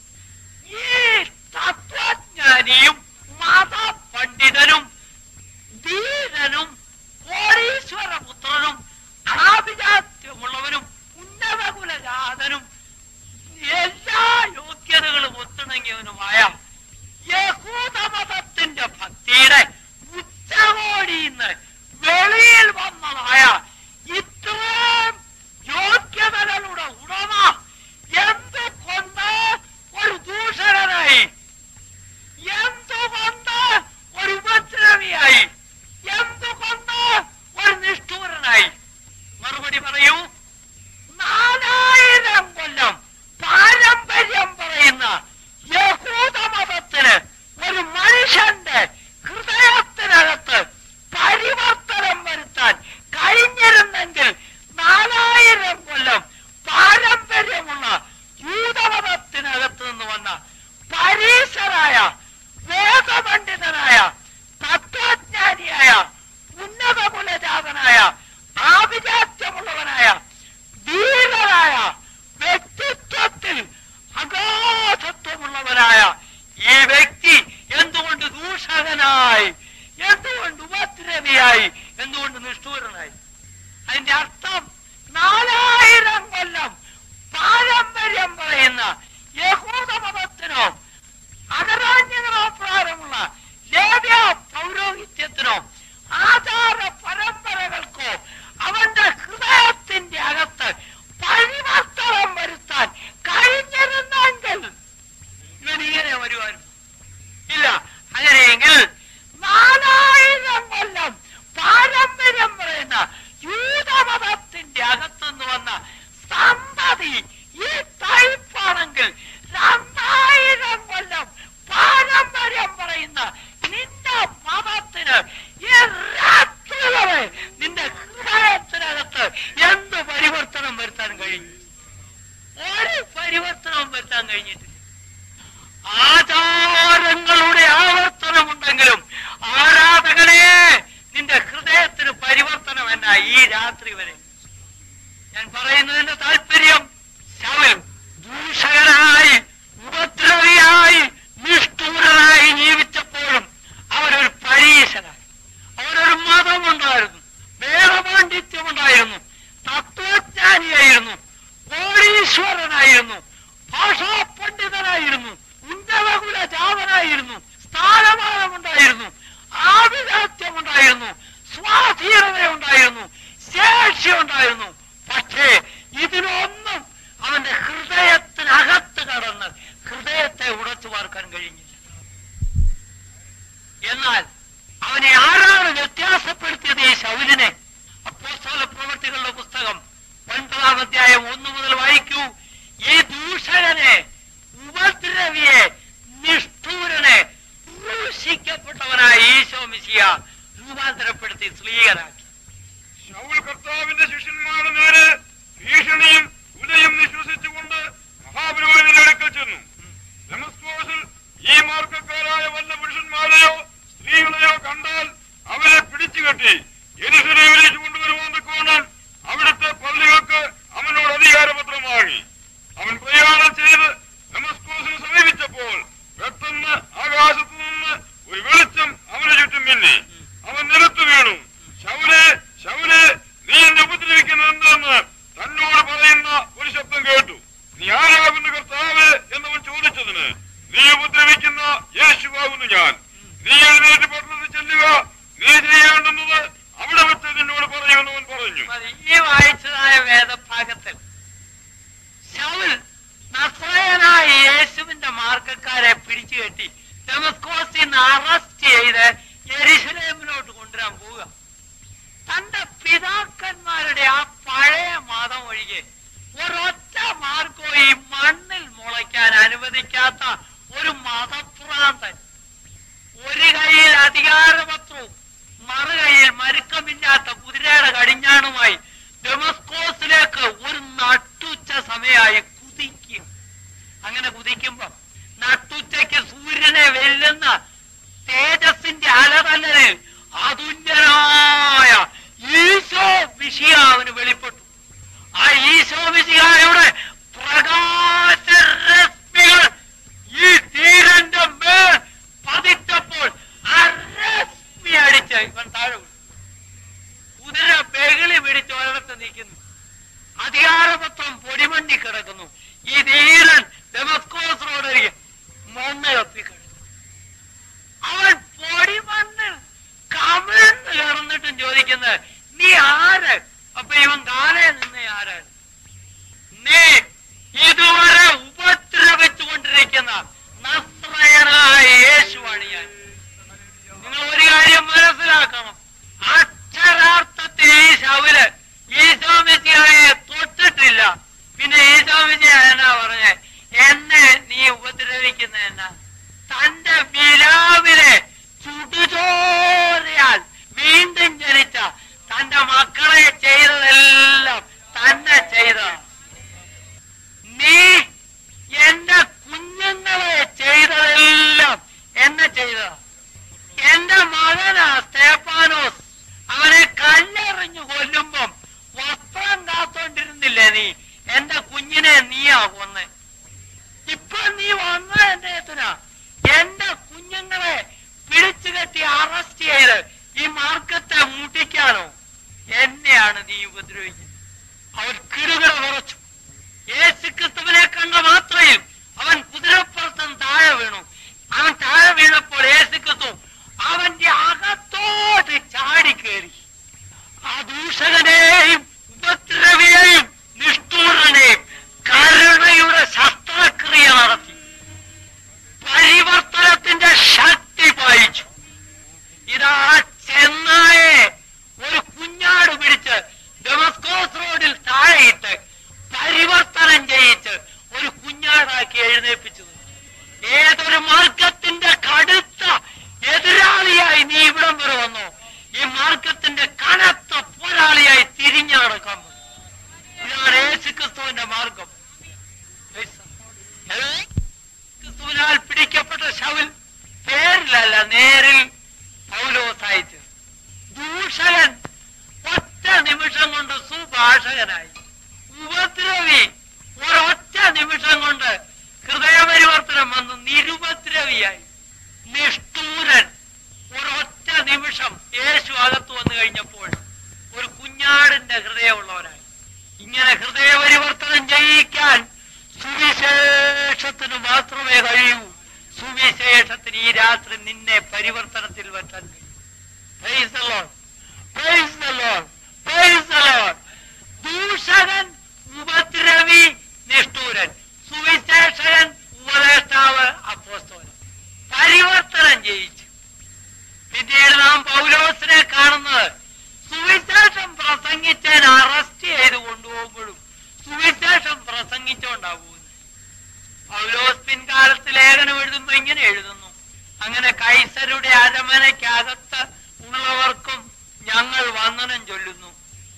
ഈ തത്വജ്ഞാനിയും മതപണ്ഡിതനും ധീരനും കോടീശ്വര പുത്രനും ആഭിജാത്യമുള്ളവനും ഉന്നതകുലജാതനും എല്ലാ യോഗ്യതകളും ഒത്തിണങ്ങിയവനുമായ യഹൂദമതത്തിന്റെ ഭക്തിയുടെ ഉച്ചകോടിന്ന് വെളിയിൽ വന്നതായ ഇത്രയും യോഗ്യതകളുടെ ഉടമ എന്തുകൊണ്ട് ഒരു ദൂഷണനായി എന്തുകൊണ്ട് ഒരു ഉപദ്രവിയായി എന്തുകൊണ്ട് ഒരു നിഷ്ഠൂരനായി മറുപടി പറയൂ നാലായിരം കൊല്ലം പാരമ്പര്യം പറയുന്ന യഹൂദമതത്തിന് ഒരു മനുഷ്യന്റെ ഹൃദയത്തിനകത്ത് പരിവർത്തനം വരുത്താൻ കഴിഞ്ഞിരുന്നെങ്കിൽ നാലായിരം കൊല്ലം പാരമ്പര്യമുള്ള യൂതമതത്തിനകത്ത് നിന്ന് വന്ന പരീശരായ വേദപണ്ഡിതനായ തത്വജ്ഞാനിയായ ഉന്നത കുലജാതനായ ആഭിജാത്യമുള്ളവനായ ധീരനായ വ്യക്തിത്വത്തിൽ അഗാധത്വമുള്ളവനായ ഈ വ്യക്തി എന്തുകൊണ്ട് ദൂഷകനായി എന്തുകൊണ്ട് ഉപദ്രവിയായി എന്തുകൊണ്ട് നിഷ്ഠൂരനായി അതിന്റെ അർത്ഥം നാലായിരം കൊല്ലം പാരമ്പര്യം പറയുന്ന യഹൂദ മതത്തിനോ അകരാജ്ഞങ്ങളോ പ്രാരമുള്ള ലേവ്യ പൗരോഹിത്യത്തിനോ ആചാര പരമ്പരകൾക്കോ രാത്രി വരെ ഞാൻ പറയുന്നതിന്റെ താല്പര്യം ശവൽ ദൂഷകനായി ഉപദ്രവിയായി നിഷ്ഠൂരനായി ജീവിച്ചപ്പോഴും അവനൊരു പരീശനായി അവനൊരു മതമുണ്ടായിരുന്നു വേദപാണ്ഡിത്യമുണ്ടായിരുന്നു തത്വജ്ഞാനിയായിരുന്നു കോടീശ്വരനായിരുന്നു ഭാഷാ പണ്ഡിതനായിരുന്നു ഉന്നതകുല ജാതനായിരുന്നു സ്ഥാനമാനമുണ്ടായിരുന്നു ആഭിജാത്യമുണ്ടായിരുന്നു സ്വാധീനതയുണ്ടായിരുന്നു ശേഷി ഉണ്ടായിരുന്നു പക്ഷേ ഇതിനൊന്നും അവന്റെ ഹൃദയത്തിനകത്ത് കടന്ന് ഹൃദയത്തെ ഉടച്ചു പാർക്കാൻ കഴിഞ്ഞില്ല എന്നാൽ അവനെ ആരാണ് വ്യത്യാസപ്പെടുത്തിയത് ഈ ശൗലിനെ അപ്പോസ്തല പ്രവൃത്തികളുടെ പുസ്തകം ഒൻപതാം അധ്യായം ഒന്ന് മുതൽ വായിക്കൂ ഈ ദൂഷകനെ ഉപദ്രവിയെ നിഷ്ഠൂരനെ ക്രൂശിക്കപ്പെട്ടവനായ ഈശോ മിശിയ രൂപാന്തരപ്പെടുത്തി സ്ത്രീകരാക്കി ശൗൽ കർത്താവിന്റെ ശിഷ്യന്മാരുടെ നേരെ ഭീഷണിയും ഉലയും നിശ്വസിച്ചുകൊണ്ട് മഹാപുരോഹിതന്റെ അടുക്കൽ ചെന്നു ഡെമസ്കോസിൽ ഈ മാർഗക്കാരായ വല്ല പുരുഷന്മാരെയോ സ്ത്രീകളെയോ കണ്ടാൽ അവരെ പിടിച്ചു കെട്ടി എരിശിലയിലേക്ക് കൊണ്ടുവരുവാൻ തക്കോണം അവിടുത്തെ പള്ളികൾക്ക് അവനോട് അധികാരപത്രം വാങ്ങി അവൻ പ്രയാണം ചെയ്ത് ഡെമസ്കോസിന് സമീപിച്ചപ്പോൾ പെട്ടെന്ന് ആകാശത്തു നിന്ന് ഒരു വെളിച്ചം അവന് ചുറ്റും മിന്നി അവൻ നിലത്തു വീണു ശൗലെ ശൗലെ നീ എന്നെ ഉപദ്രവിക്കുന്നത് എന്തെന്ന് തന്നോട് പറയുന്ന ഒരു ശബ്ദം കേട്ടു നീ ആരാകുന്നു കർത്താവ് എന്നവൻ ചോദിച്ചതിന് നീ ഉപദ്രവിക്കുന്ന യേശുവാകുന്നു ഞാൻ നീ എഴുന്നേറ്റ് പട്ടണത്തിൽ ചെല്ലുക നീ ചെയ്യേണ്ടുന്നത് അവിടെ വെച്ച് നിന്നോട് പറയുമെന്നവൻ പറഞ്ഞു മതി. ഈ വായിച്ചതായ വേദഭാഗത്തിൽ ശൗൽ നസ്രയനായ യേശുവിന്റെ മാർഗക്കാരെ പിടിച്ചു കെട്ടി ഡെമസ്കോസിൽ നിന്ന് അറസ്റ്റ് ചെയ്ത് യെരുശലേമിലോട്ട് കൊണ്ടുവരാൻ പോവുക തന്റെ പിതാക്കന്മാരുടെ ആ പഴയ മതം ഒഴികെ ഒരൊറ്റ മാർഗവും ഈ മണ്ണിൽ മുളയ്ക്കാൻ അനുവദിക്കാത്ത ഒരു മതഭ്രാന്തൻ ഒരു കൈയിൽ അധികാരപത്രവും മറുകൈയിൽ മരുക്കമില്ലാത്ത കുതിരയുടെ കടിഞ്ഞാണുമായി ഡെമസ്കോസിലേക്ക് ഒരു നട്ടുച്ച സമയമായി കുതിക്കുക അങ്ങനെ കുതിക്കുമ്പോ നട്ടുച്ചയ്ക്ക് സൂര്യനെ വെല്ലുന്ന തേജസിന്റെ അലതല്ലലിൽ അതുല്യനായ ഈശോ വിഷയ അവന് വെളിപ്പെട്ടു ആ ഈശോ വിശിഹായുടെ പ്രകാശരശ്മികൾ ഈ തീരന്റെ മേൽ പതിച്ചപ്പോൾ ആ രശ്മി അടിച്ച് ഇവൻ താഴെ വീണു. കുതിര ബഹളി പിടിച്ച് ഒരിടത്ത് നിൽക്കുന്നു അധികാരപത്രം പൊടിമണ്ണി കിടക്കുന്നു ഈ ധീരൻ ഡെമസ്കോസ് റോഡരികെ മണ്ണ് കപ്പിക്കിടക്കുന്നു അവൻ പൊടിമണ്ണ് കമിഴ്ന്ന് കിടന്നിട്ടും ചോദിക്കുന്നത് നീ ആര് അപ്പൊ ഇവൻ താഴെ നിന്നെ ആരാണ് നീ ഇതുവരെ ഉപദ്രവിച്ചുകൊണ്ടിരിക്കുന്ന നസ്രയനായ യേശുവാണ് ഞാൻ നിങ്ങൾ ഒരു കാര്യം മനസ്സിലാക്കണം അക്ഷരാർത്ഥത്തിൽ ഈ ശൗല് ഈശോമിസിയായെ തൊട്ടിട്ടില്ല പിന്നെ ഈശോമിസിയ എന്നാ പറഞ്ഞേ എന്നെ നീ ഉപദ്രവിക്കുന്ന എന്നാ തന്റെ വിലാവിലെ ചുടുചോരയാൽ വീണ്ടും ജനിച്ച തന്റെ മക്കളെ ചെയ്തതെല്ലാം തന്നെ ചെയ്തതാണ് നീ എന്റെ കുഞ്ഞുങ്ങളെ ചെയ്തതെല്ലാം എന്നെ ചെയ്തതാ എന്റെ മകനാ സ്തേപ്പാനോസ് അവനെ കല്ലെറിഞ്ഞു കൊല്ലുമ്പം വസ്ത്രം കാത്തോണ്ടിരുന്നില്ലേ നീ എന്റെ കുഞ്ഞിനെ നീയാ കൊന്ന് ഇപ്പൊ നീ വന്ന എന്റെ എത്തിനാ എന്റെ കുഞ്ഞുങ്ങളെ പിടിച്ചു കെട്ടി അറസ്റ്റ് ചെയ്ത് ഈ മാർക്കത്തെ മുട്ടിക്കാനോ എന്നെയാണ് നീ ഉപദ്രവിക്കുന്നത് അവൻ കിടുകിട വിറച്ചു യേശുക്രിസ്തുവിനെ കണ്ട മാത്രയിൽ അവൻ കുതിരപ്പുറത്തും താഴെ വീണു അവൻ താഴെ വീണപ്പോൾ യേശുക്രിസ്തു അവന്റെ അകത്തോട്ട് ചാടിക്കേറി ആ ദൂഷകനെയും ഉപദ്രവിയെയും നിഷ്ഠൂരനെയും കരുണയുടെ ശസ്ത്രക്രിയ നടത്തി പരിവർത്തനത്തിന്റെ ശക്തി പായിച്ചു ഇതാ ചെന്നായെ ഒരു കുഞ്ഞാട് പിടിച്ച് ഡെമസ്കോസ് റോഡിൽ താഴെയിട്ട് പരിവർത്തനം ചെയ്യിച്ച് ഒരു കുഞ്ഞാടാക്കി എഴുന്നേൽപ്പിച്ചു ഏതൊരു മാർഗത്തിന്റെ കടു സുവിശേഷകനായി ഉപദ്രവി ഒരൊറ്റ നിമിഷം കൊണ്ട് ഹൃദയപരിവർത്തനം വന്ന് നിരുപദ്രവിയായി നിഷ്ഠൂരൻ ഒരൊറ്റ നിമിഷം യേശു അകത്ത് വന്നു കഴിഞ്ഞപ്പോൾ ഒരു കുഞ്ഞാടിന്റെ ഹൃദയമുള്ളവരായി ഇങ്ങനെ ഹൃദയപരിവർത്തനം ചെയ്യിക്കാൻ സുവിശേഷത്തിന് മാത്രമേ കഴിയൂ സുവിശേഷത്തിന് ഈ രാത്രി നിന്നെ പരിവർത്തനത്തിൽ വെട്ടാൻ കഴിയും Praise the Lord. Praise the Lord. Praise the Lord. ദൂഷകൻ ഉപദ്രവി നിഷ്ഠൂരൻ സുവിശേഷകൻ ഉപദേഷ്ടാവ് അപ്പോസ്തോലൻ പരിവർത്തനം ചെയ്യിച്ചു പിന്നീട് നാം പൗലോസിനെ കാണുന്നത് സുവിശേഷം പ്രസംഗിച്ചതിന് അറസ്റ്റ് ചെയ്ത് കൊണ്ടുപോകുമ്പോഴും സുവിശേഷം പ്രസംഗിച്ചുകൊണ്ടാ പോകുന്നത് പൗലോസ് പിൻകാലത്ത് ലേഖനം എഴുതുമ്പോ ഇങ്ങനെ എഴുതുന്നു അങ്ങനെ കൈസരുടെ അരമനയ്ക്കകത്ത് ഉള്ളവർക്കും ഞങ്ങൾ വന്ദനം ചൊല്ലുന്നു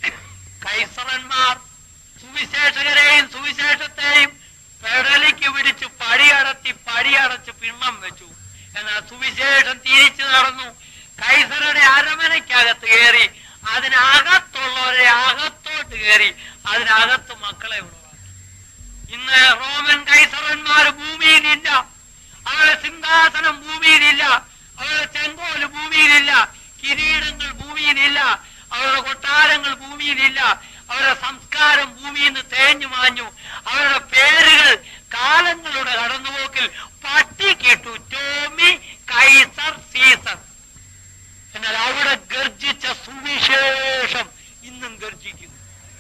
കൈസറന്മാർ സുവിശേഷകരെയും സുവിശേഷത്തെയും പെടലിക്ക് പിടിച്ച് പടിയടത്തി പടിയടച്ച് പിണ്ണം വെച്ചു എന്നാൽ സുവിശേഷം തിരിച്ചു നടന്നു കൈസറുടെ അരമനയ്ക്കകത്ത് കയറി അതിനകത്തുള്ളവരെ അകത്തോട്ട് കയറി അതിനകത്ത് മക്കളെ ഉളവാക്കി ഇന്ന് റോമൻ കൈസറന്മാർ ഭൂമിയിലില്ല അവരുടെ സിംഹാസനം ഭൂമിയിലില്ല അവരുടെ ചെങ്കോല് ഭൂമിയിലില്ല കിരീടങ്ങൾ ഭൂമിയിലില്ല അവരുടെ കൊട്ടാരങ്ങൾ ഭൂമിയിലില്ല അവരുടെ സംസ്കാരം ഭൂമിയിൽ നിന്ന് തേഞ്ഞു മാഞ്ഞു അവരുടെ പേരുകൾ കാലങ്ങളുടെ കടന്നുപോക്കിൽ പട്ടിക്കിട്ടു ടോമി കൈസർ സീസർ എന്നാൽ അവിടെ ഗർജിച്ച സുവിശേഷം ഇന്നും ഗർജിക്കുന്നു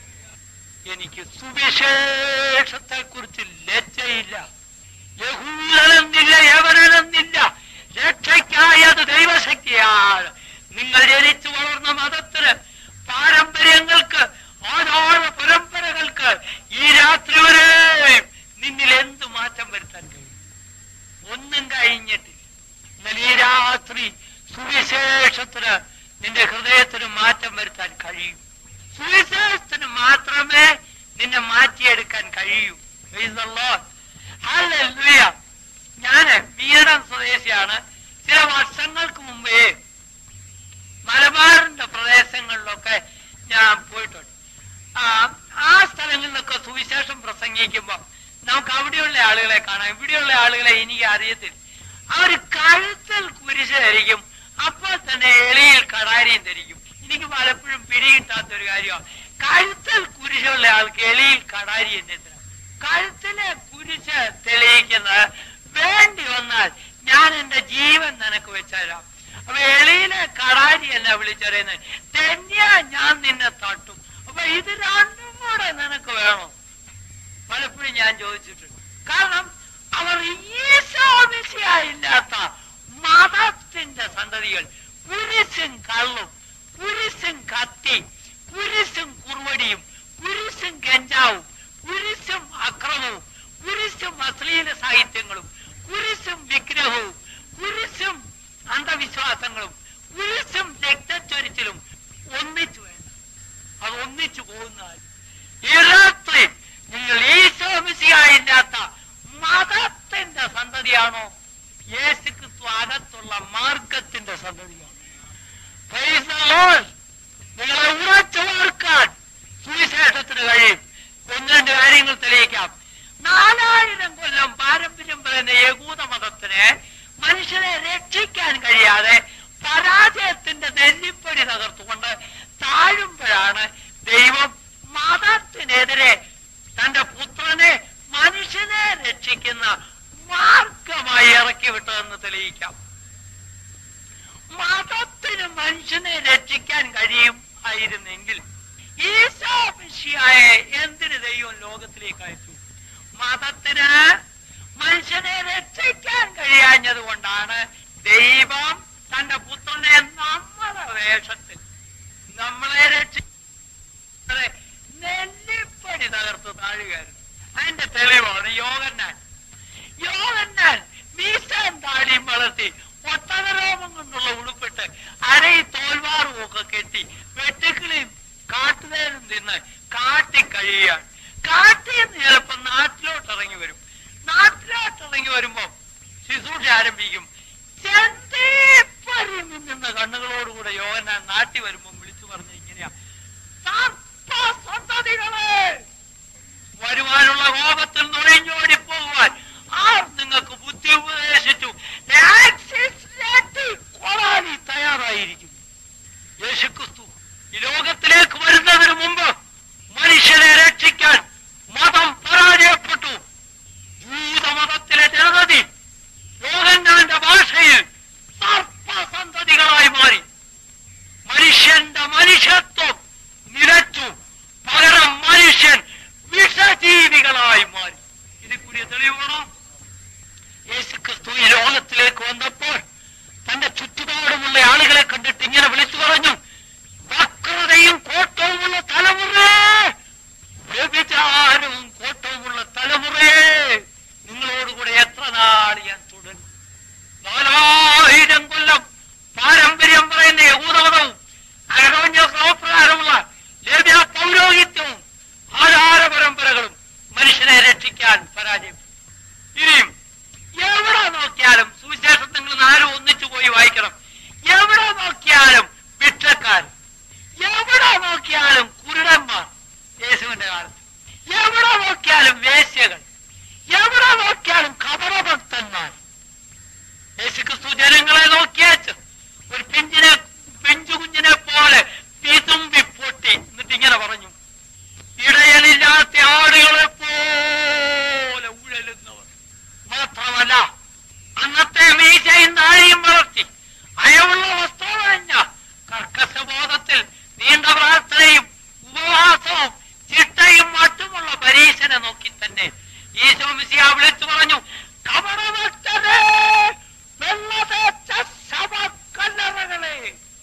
എനിക്ക് സുവിശേഷത്തെ കുറിച്ച് ലജ്ജയില്ല യഹൂദനെന്നില്ല യവനെന്നില്ല രക്ഷയ്ക്കായി അത് ദൈവശക്തിയാണ് നിങ്ങൾ ജനിച്ചു വളർന്ന മതത്തിന് പാരമ്പര്യങ്ങൾക്ക് ആധാര പരമ്പരകൾക്ക് ഈ രാത്രി വരെ നിന്നിൽ എന്ത് മാറ്റം വരുത്താൻ കഴിയും ഒന്നും കഴിഞ്ഞിട്ടില്ല എന്നാൽ ഈ രാത്രി സുവിശേഷത്തിന് നിന്റെ ഹൃദയത്തിന് മാറ്റം വരുത്താൻ കഴിയും സുവിശേഷത്തിന് മാത്രമേ നിന്നെ മാറ്റിയെടുക്കാൻ കഴിയൂ Praise the Lord. Hallelujah. ഞാന് വീടം സ്വദേശിയാണ് ചില വർഷങ്ങൾക്ക് മുമ്പേ മലബാറിന്റെ പ്രദേശങ്ങളിലൊക്കെ ഞാൻ പോയിട്ടുണ്ട് ആ, ആ സ്ഥലങ്ങളിലൊക്കെ സുവിശേഷം പ്രസംഗിക്കുമ്പോൾ നമുക്ക് അവിടെയുള്ള ആളുകളെ കാണാം ഇവിടെയുള്ള ആളുകളെ എനിക്ക് അറിയത്തില്ല അവർ കഴുത്തിൽ കുരിശ് ധരിക്കും അപ്പോൾ തന്നെ എളിയിൽ കടാരിയും ധരിക്കും എനിക്ക് പലപ്പോഴും പിടികിട്ടാത്ത ഒരു കാര്യമാണ് കഴുത്തിൽ കുരിശുള്ള ആൾക്ക് എളിയിൽ കടാരി എന്തിനാ കഴുത്തിലെ കുരിശ് തെളിയിക്കുന്നത് വേണ്ടി വന്നാൽ ഞാൻ എന്റെ ജീവൻ നിനക്ക് വെച്ചുതരാം അപ്പൊ എളിയിലെ കടാരി എന്നെ വിളിച്ചറിയുന്നത് തന്നെയാ ഞാൻ നിന്നെ തട്ടും അപ്പൊ ഇത് രണ്ടും കൂടെ നിനക്ക് വേണോ പലപ്പോഴും ഞാൻ ചോദിച്ചിട്ടുണ്ട് കാരണം അവർ ഈശോമിശിയായില്ലാത്ത മതത്തിന്റെ സന്തതികൾ കുരിശും കള്ളും കുരിശും കത്തി കുരിശും കുറുവടിയും കുരിശും ഗഞ്ചാവും കുരിശും അക്രമവും കുരിശും അശ്ലീല സാഹിത്യങ്ങളും കുരിശും വിഗ്രഹവും കുരിശും അന്ധവിശ്വാസങ്ങളും കുരിശും രക്തച്ചൊരിച്ചിലും ഒന്നിച്ചു വേണം അത് ഒന്നിച്ചു പോകുന്നാൽ ഈ രാത്രി നിങ്ങൾ ഈശോമിശിയായില്ലാത്ത മതത്തിന്റെ സന്തതിയാണോ യേശുക്രിസ്തു അകത്തുള്ള മാർഗത്തിന്റെ സന്തതിയാണോ Praise the Lord. നിങ്ങളെ ഉറച്ചു ഓർക്കാൻ സുവിശേഷത്തിന് കഴിയും ഒന്ന് രണ്ട് കാര്യങ്ങൾ തെളിയിക്കാം നാലായിരം കൊല്ലം പാരമ്പര്യം പറയുന്ന യകൂത മതത്തിന് മനുഷ്യനെ രക്ഷിക്കാൻ കഴിയാതെ പരാജയത്തിന്റെ നെല്ലിപ്പടി തകർത്തുകൊണ്ട് താഴുമ്പോഴാണ് ദൈവം മതത്തിനെതിരെ തന്റെ പുത്രനെ മനുഷ്യനെ രക്ഷിക്കുന്ന മാർഗമായി ഇറക്കി വിട്ടതെന്ന് തെളിയിക്കാം മതത്തിന് മനുഷ്യനെ രക്ഷിക്കാൻ കഴിയും ആയിരുന്നെങ്കിൽ ഈശോ മിശിഹായെ എന്തിന് ദൈവം ലോകത്തിലേക്ക് അയച്ചു മതത്തിന് മനുഷ്യനെ രക്ഷിക്കാൻ കഴിയാഞ്ഞത് കൊണ്ടാണ് ദൈവം തന്റെ പുത്രനെ നമ്മുടെ വേഷത്തിൽ നമ്മളെ രക്ഷിക്കാതെ നെല്ലിപ്പടി തകർത്ത് താഴുകയായിരുന്നു അതിന്റെ തെളിവാണ് യോഗന്നാൻ യോഗന്നാൻ മീസാൻ താടിയും വളർത്തി ഒട്ടകരോമം കൊണ്ടുള്ള ഉടുപ്പിട്ട് അരയിൽ തോൽവാറും ഒക്കെ കെട്ടി വെട്ടുക്കിളിയും കാട്ടുതേനും തിന്ന് കാട്ടി കഴിയുകയാണ് കാട്ടിൽ നിന്ന് ചിലപ്പോ നാട്ടിലോട്ട് ഇറങ്ങി വരും നാട്ടിലോട്ട് ഇറങ്ങി വരുമ്പോ ശുശ്രൂഷ ആരംഭിക്കും ചെന്തേപ്പരി മിന്നുന്ന കണ്ണുകളോടുകൂടെ യോഗനാൻ നാട്ടിൽ വരുമ്പോ വിളിച്ചു പറഞ്ഞ ഇങ്ങനെയാ സർപ്പ സന്തതികൾ മനുഷ്യന്റെ മനുഷ്യത്വം നിലച്ചു പകരം മനുഷ്യൻ വിഷജീവികളായി മാറി ഇത് കൂടിയ തെളിവാണോ യേശു ക്രിസ്തു ഈ ലോകത്തിലേക്ക് വന്നപ്പോൾ തന്റെ ചുറ്റുപാടുമുള്ള ആളുകളെ കണ്ടിട്ട് ഇങ്ങനെ വിളിച്ചു പറഞ്ഞു വക്രതയും കോട്ടവുമുള്ള തലമുറയെ വ്യഭിചാരവും കോട്ടവുമുള്ള തലമുറയെ നിങ്ങളോടുകൂടെ എത്ര നാൾ ഞാൻ തുടരും നാലായിരം കൊല്ലം പാരമ്പര്യം പറയുന്ന യഹൂദമതവും അരവഞ്ഞ ക്രമപ്രകാരമുള്ള ലഭ്യ പൗരോഹിത്യവും ആധാര പരമ്പരകളും മനുഷ്യനെ രക്ഷിക്കാൻ പരാജയം ഇനിയും എവിടെ നോക്കിയാലും സുവിശേഷം നിങ്ങൾ നാലും ഒന്നിച്ചു പോയി വായിക്കണം എവിടെ നോക്കിയാലും ഭിക്ഷക്കാർ എവിടെ നോക്കിയാലും കുരുടന്മാർ യേശുവിന്റെ കാലത്ത് എവിടെ നോക്കിയാലും വേശ്യകൾ എവിടെ നോക്കിയാലും കപടഭക്തന്മാർ യേശുക്രിസ്തു ജനങ്ങളെ നോക്കിയേച്ച് ഒരു പിഞ്ചിനെ പിഞ്ചു കുഞ്ഞിനെ പോലെ വിതുമ്പി പൊട്ടി എന്നിട്ട് ഇങ്ങനെ പറഞ്ഞു ഇടയനില്ലാത്ത ആടുകളെ പോലെ ഉഴലുന്നവർ മാത്രമല്ല അന്നത്തെ മീശയും നാഴിയും വളർത്തി അയവുള്ള വസ്ത്രമഴിഞ്ഞ കർക്കശബോധത്തിൽ നീണ്ട പ്രാർത്ഥനയും ഉപവാസവും ചിട്ടയും മറ്റുമുള്ള പരീശനെ നോക്കി തന്നെ ഈശോ മിശിഹ വിളിച്ചു പറഞ്ഞു കപടഭക്തരെ വെള്ളതേച്ച ശവക്കല്ലറകളെ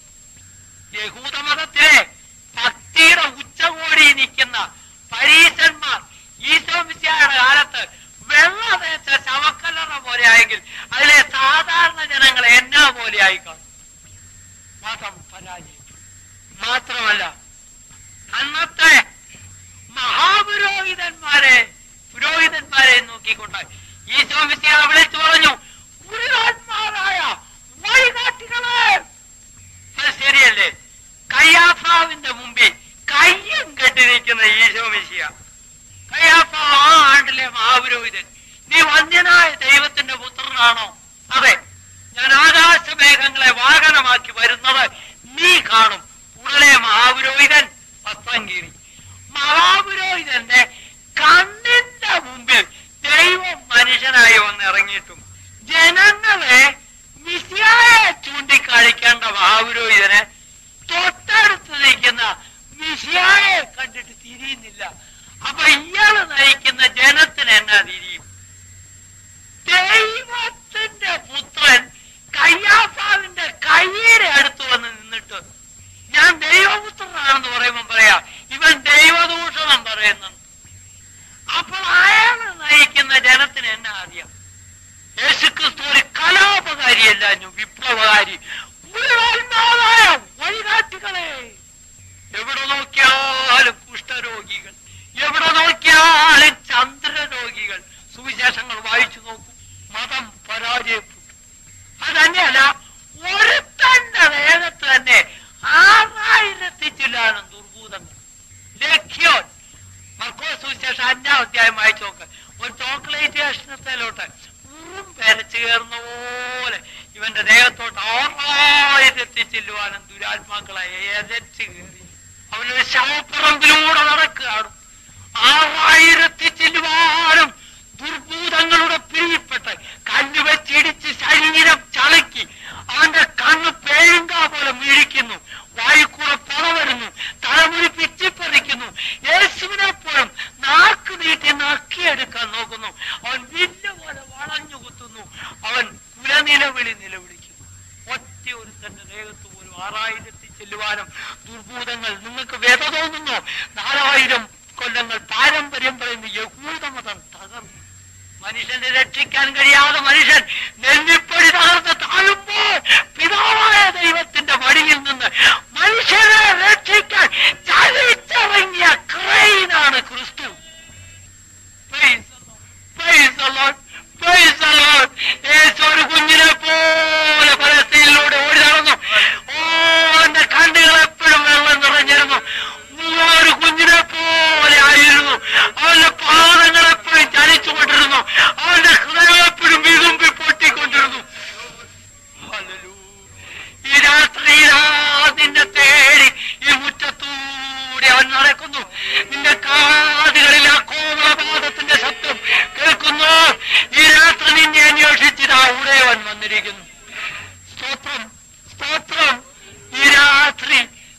യഹൂദമതത്തിലെ ഭക്തിയുടെ ഉച്ചകോടി നിൽക്കുന്ന പരീശന്മാർ ഈശോ മിശിഹായുടെ കാലത്ത് വെള്ള തേച്ച ശവക്കല്ലറ പോലെ ആയെങ്കിൽ അതിലെ സാധാരണ ജനങ്ങൾ എന്നാ പോലെ ആയിക്കാണും മതം പരാജയം മാത്രമല്ല അന്നത്തെ മഹാപുരോഹിതന്മാരെ പുരോഹിതന്മാരെ നോക്കിക്കൊണ്ട് ഈശോ മിശിഹ വിളിച്ചു പറഞ്ഞു കുരുടാന്മാരായ വഴികാട്ടികളെ അത് ശരിയല്ലേ കയ്യാഫാവിന്റെ മുമ്പിൽ കയ്യും കെട്ടിരിക്കുന്ന ഈശോ മിശിയ കയ്യാഫാവ് ആ ആണ്ടിലെ മഹാപുരോഹിതൻ നീ വന്യനായ ദൈവത്തിന്റെ പുത്രനാണോ അതെ ഞാൻ ആകാശമേഘങ്ങളെ വാഹനമാക്കി വരുന്നത് നീ കാണും ഉടനെ മഹാപുരോഹിതൻ വസ്ത്രം കീറി മഹാപുരോഹിതന്റെ കണ്ണിന്റെ മുമ്പിൽ ദൈവം മനുഷ്യനായി വന്ന് ഇറങ്ങിയിട്ടും ജനങ്ങളെ മിസിയായെ ചൂണ്ടിക്കാണിക്കേണ്ട മഹാപുരോഹിതനെ തൊട്ടടുത്ത് നിൽക്കുന്ന മിസിയായെ കണ്ടിട്ട് തിരിയുന്നില്ല അപ്പൊ ഇയാള് നയിക്കുന്ന ജനത്തിന് എന്നാ തിരിയും ദൈവത്തിന്റെ പുത്രൻ കയ്യാപ്പാവിന്റെ കയ്യുടെ അടുത്ത് വന്ന് നിന്നിട്ട് ഞാൻ ദൈവപുത്രനാണെന്ന് പറയുമ്പോൾ പറയാ ഇവൻ ദൈവദൂഷണം പറയുന്നുണ്ട് അപ്പോൾ അയാൾ നയിക്കുന്ന ജനത്തിന് എന്നാ അറിയാം യേശുക്രിസ്തു ഒരു കലാപകാരിയല്ല ഞാൻ വിപ്ലവകാരി മുഴുവന്മാരായ വഴികാട്ടികളെ എവിടെ നോക്കിയാലും കുഷ്ഠരോഗികൾ എവിടെ നോക്കിയാലും ചന്ദ്രരോഗികൾ സുവിശേഷങ്ങൾ വായിച്ചു നോക്കും മതം പരാജയപ്പെട്ടു അതന്നെയല്ല ഒരുത്തന്റെ വേഗത്ത് തന്നെ ആറായിരത്തി ചില്ലാനും ദുർഭൂതങ്ങൾ ലക്ഷ്യോൻ മർക്കോ സുവിശേഷം അഞ്ചാം അധ്യായം വായിച്ചു നോക്ക് ഒരു ചോക്ലേറ്റ് കഷ്ണത്തിലോട്ട് ഉറും പെരച്ചു കയറുന്ന പോലെ ഇവന്റെ ദേഹത്തോട്ട് ആറായിരത്തി ചെല്ലുവാനും ദുരാത്മാക്കളെ എരച്ച് കയറി അവനൊരു ശവപ്പറമ്പിലൂടെ നടക്കുകയാണ് ആറായിരത്തി ചെല്ലുവാനും ദുർഭൂതങ്ങളുടെ പിരിയപ്പെട്ട് കല്ല് വെച്ചിടിച്ച് ശരീരം ചളക്കി അവന്റെ കണ്ണ് പേഴുങ്കാ പോലെ മിഴിക്കുന്നു വായുക്കൂടെ പുറ വരുന്നു തലമുടി പിച്ചിപ്പറിക്കുന്നു യേശുവിനെ പോലും നാക്ക് നീട്ടി നക്കിയെടുക്കാൻ നോക്കുന്നു അവൻ വില്ല് പോലെ വളഞ്ഞു കുത്തുന്നു അവൻ കുലനിലവിളി നിലവിളിക്കുന്നു ഒറ്റ ഒരു തന്റെ ദേഹത്ത് പോലും ആറായിരത്തി ചെല്ലുവാനും ദുർഭൂതങ്ങൾ നിങ്ങൾക്ക് വ്യത തോന്നുന്നു നാലായിരം കൊല്ലങ്ങൾ പാരമ്പര്യം പറയുന്ന യഹൂദമതം തകർന്നു മനുഷ്യനെ രക്ഷിക്കാൻ കഴിയാതെ മനുഷ്യൻ നെല്ലിപ്പടി തകർന്ന് താഴുമ്പോൾ പിതാവായ ദൈവത്തിന്റെ വടിയിൽ നിന്ന് മനുഷ്യനെ രക്ഷിക്കാൻ ചലിച്ചിറങ്ങിയ ക്രെയിനാണ് ക്രിസ്തു Praise the Lord. Praise the Lord. Praise the Lord. യേശു ഒരു കുഞ്ഞിനെ പോലെ പലസ്തീനിലൂടെ ഓടി നടന്നു ഓ അവന്റെ കണ്ണുകൾ എപ്പോഴും വെള്ളം നിറഞ്ഞിരുന്നു ഒരു കുഞ്ഞിനെ പോലെ ആയിരുന്നു അവന്റെ പാദങ്ങൾ എപ്പോഴും ചലിച്ചുകൊണ്ടിരുന്നു അവന്റെ ഹൃദയം എപ്പോഴും വിതുമ്പി പൊട്ടിക്കൊണ്ടിരുന്നു Hallelujah. ഈ രാത്രിയിലാ നിന്നെ തേടി ഈ മുറ്റത്തൂടെ അവൻ നടക്കുന്നു നിന്റെ കാതുകളിൽ ആ കോമളപാദത്തിന്റെ ശബ്ദം കേൾക്കുന്നു ഈ രാത്രി നിന്നെ അന്വേഷിച്ചിതാ ഉടയവൻ വന്നിരിക്കുന്നു സ്തോത്രം സ്തോത്രം ഈ രാത്രി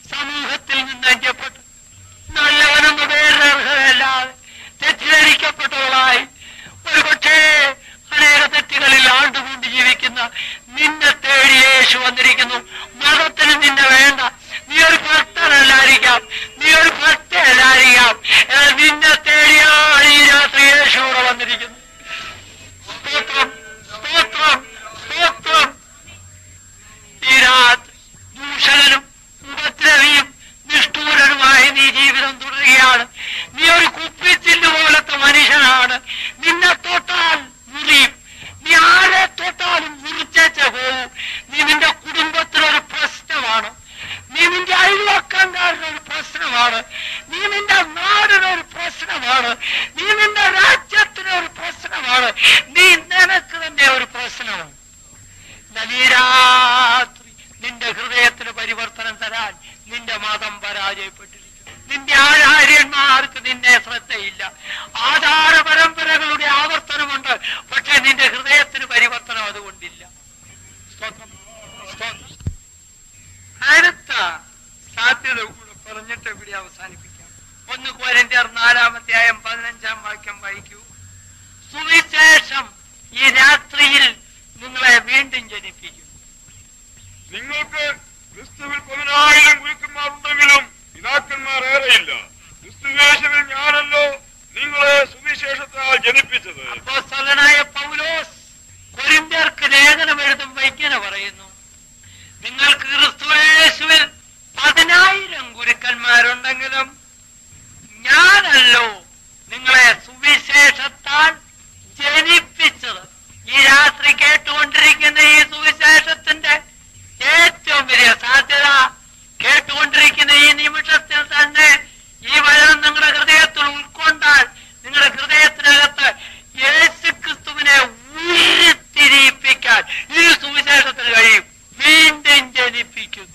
വീട്ടുകാരുടെ പ്രശ്നമാണ് നീ നിന്റെ നാടിനൊരു പ്രശ്നമാണ് നീ നിന്റെ രാജ്യത്തിന് ഒരു പ്രശ്നമാണ് നീ നിനക്ക് തന്നെ ഒരു പ്രശ്നമാണ് എന്നാൽ ഈ രാത്രി നിന്റെ ഹൃദയത്തിന് പരിവർത്തനം തരാൻ നിന്റെ മതം പരാജയപ്പെട്ടിരിക്കുന്നു നിന്റെ ആചാര്യന്മാർക്ക് നിന്നെ ശ്രദ്ധയില്ല ആചാര പരമ്പരകളുടെ ആവർത്തനമുണ്ട് പക്ഷെ നിന്റെ ഹൃദയത്തിന് പരിവർത്തനം അതുകൊണ്ടില്ല സ്തോത്രം, സ്തോത്രം. അടുത്ത സാധ്യത കൂടെ പറഞ്ഞിട്ട് ഇവിടെ അവസാനിപ്പിക്കാം ഒന്ന് കോരന്റിയർ നാലാമത്തെ ആയം പതിനഞ്ചാം വാക്യം വായിക്കൂ സുവിശേഷം ഈ രാത്രിയിൽ നിങ്ങളെ വീണ്ടും ജനിപ്പിക്കും നിങ്ങൾക്ക് ക്രിസ്തുവിൽ പതിനായിരം ഗുരുക്കന്മാരുണ്ടെങ്കിലും പിതാക്കന്മാർ ഏറെയില്ല ക്രിസ്തുവേശവിൽ ഞാനല്ലോ നിങ്ങളെ സുവിശേഷത്താൽ ജനിപ്പിച്ചത് അപ്പോസ്തലനായ പൗലോസ് കൊരിന്ത്യർക്ക് ലേഖനം എഴുതുമ്പോൾ ഇങ്ങനെ പറയുന്നു നിങ്ങൾക്ക് ക്രിസ്തുവേശുവിൽ പതിനായിരം ഗുരുക്കന്മാരുണ്ടെങ്കിലും ഞാനല്ലോ നിങ്ങളെ സുവിശേഷത്താൽ ജനിപ്പിച്ചത് ഈ രാത്രി കേട്ടുകൊണ്ടിരിക്കുന്ന ഈ സുവിശേഷത്തിന്റെ ഏറ്റവും വലിയ സാധ്യത കേട്ടുകൊണ്ടിരിക്കുന്ന ഈ നിമിഷത്തിൽ തന്നെ ഈ വചനം നിങ്ങളുടെ ഹൃദയത്തിൽ ഉൾക്കൊണ്ടാൽ നിങ്ങളുടെ ഹൃദയത്തിനകത്ത് യേശു ക്രിസ്തുവിനെ ഉയർത്തിരിപ്പിക്കാൻ ഈ സുവിശേഷത്തിന് കഴിയും വീണ്ടും ജനിപ്പിക്കുന്നു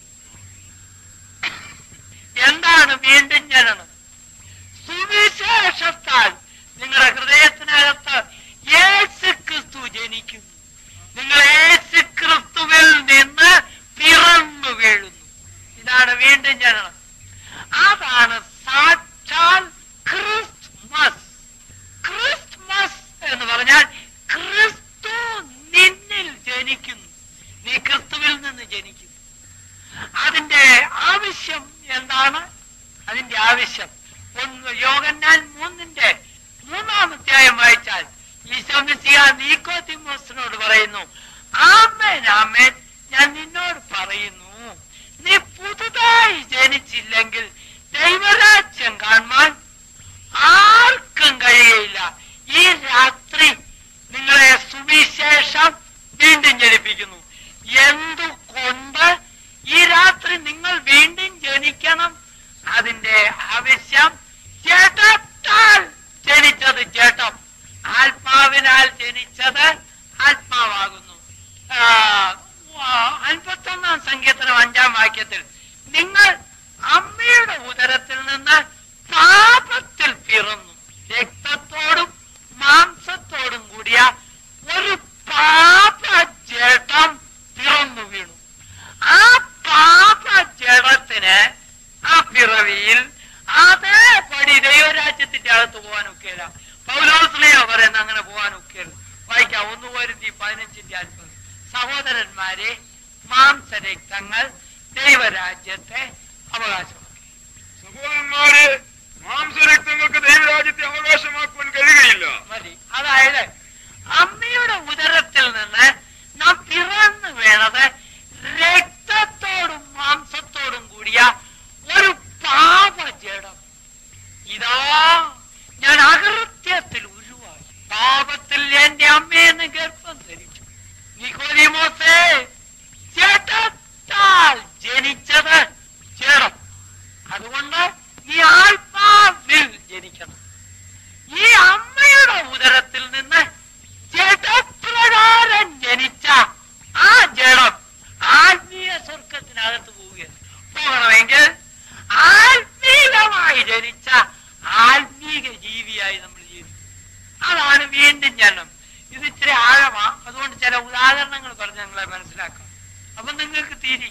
എന്താണ് വീണ്ടും ജനനം സുവിശേഷത്താൽ നിങ്ങളുടെ ഹൃദയത്തിനകത്ത് യേശു ക്രിസ്തു ജനിക്കുന്നു നിങ്ങൾ യേശു ക്രിസ്തുവിൽ നിന്ന് പിറന്നു വീഴുന്നു ഇതാണ് വീണ്ടും ജനനം അതാണ് സാക്ഷാൽ ക്രിസ്മസ് ക്രിസ്മസ് എന്ന് പറഞ്ഞാൽ ക്രിസ്തു നിന്നിൽ ജനിക്കുന്നു നീ ക്രിസ്തുവിൽ നിന്ന് ജനിക്കുന്നു അതിന്റെ ആവശ്യം എന്താണ് അതിന്റെ ആവശ്യം ഒന്ന് യോഗന്നാൻ മൂന്നിന്റെ മൂന്നാം അധ്യായം വായിച്ചാൽ ഈശോമിസിയ നീക്കോത്തിമോസിനോട് പറയുന്നു ആമേൻ ആമേൻ ഞാൻ നിന്നോട് പറയുന്നു നീ പുതുതായി ജനിച്ചില്ലെങ്കിൽ ദൈവരാജ്യം കാണുവാൻ ആർക്കും കഴിയയില്ല ഈ രാത്രി നിങ്ങളെ സുവിശേഷം വീണ്ടും ജനിപ്പിക്കുന്നു എന്തുകൊണ്ട് ഈ രാത്രി നിങ്ങൾ വീണ്ടും ജനിക്കണം അതിന്റെ ആവശ്യം ചേട്ടത്താൽ ജനിച്ചത് ചേട്ടം ആത്മാവിനാൽ ജനിച്ചത് ആത്മാവാകുന്നു ആ, ആ, അൻപത്തൊന്നാം സംഗീതനം അഞ്ചാം വാക്യത്തിൽ നിങ്ങൾ അമ്മയുടെ ഉദരത്തിൽ നിന്ന് പാപത്തിൽ പിറന്നു രക്തത്തോടും മാംസത്തോടും കൂടിയ ഒരു പാപ ജഡം പിറന്നു വീണു ആ പാപ ജഡത്തിന് ആ പിറവിയിൽ അതേപടി ദൈവരാജ്യത്തിന്റെ അകത്ത് പോകാൻ ഒക്കെയില്ല പൗലോസ്ലിയ പറയുന്ന അങ്ങനെ പോകാൻ ഒക്കെയില്ല വായിക്കാം ഒന്ന് പോരുത്തി പതിനഞ്ചിന്റെ അൻപത് സഹോദരന്മാരെ മാംസരക്തങ്ങൾ ദൈവരാജ്യത്തെ അവകാശമാക്കി സഹോദരന്മാരെ മാംസരക്തങ്ങൾക്ക് ദൈവരാജ്യത്തെ അവകാശമാക്കുവാൻ കഴിയുകയില്ല മതി അതായത് അമ്മയുടെ ഉദരത്തിൽ നിന്ന് നാം പിറന്നു വീണത് രക്തത്തോടും മാംസത്തോടും കൂടിയ ഒരു പാപജടം ഇതാ ഞാൻ അകൃത്യത്തിൽ ഉരുവായി പാപത്തിൽ എന്റെ അമ്മയെന്ന് ഗർഭം ധരിച്ചു നിക്കോദിമോസേ ചേട്ടത്താൽ ജനിച്ചത് ചേടം അതുകൊണ്ട് നീ ആത്മാവിൽ ജനിക്കണം ഈ അമ്മയുടെ ഉദരത്തിൽ നിന്ന് ജഡപ്രകാരം ജനിച്ച ആ ജഡം ആത്മീയ സ്വർഗത്തിനകത്ത് പോവുകയാണ് പോകണമെങ്കിൽ ആത്മീകമായി ജനിച്ച ആത്മീക ജീവിയായി നമ്മൾ ജീവിക്കും അതാണ് വീണ്ടും ജനം ഇത് ഇച്ചിരി ആഴമാ അതുകൊണ്ട് ചില ഉദാഹരണങ്ങൾ പറഞ്ഞ് ഞങ്ങളെ മനസ്സിലാക്കാം അപ്പൊ നിങ്ങൾക്ക് തിരി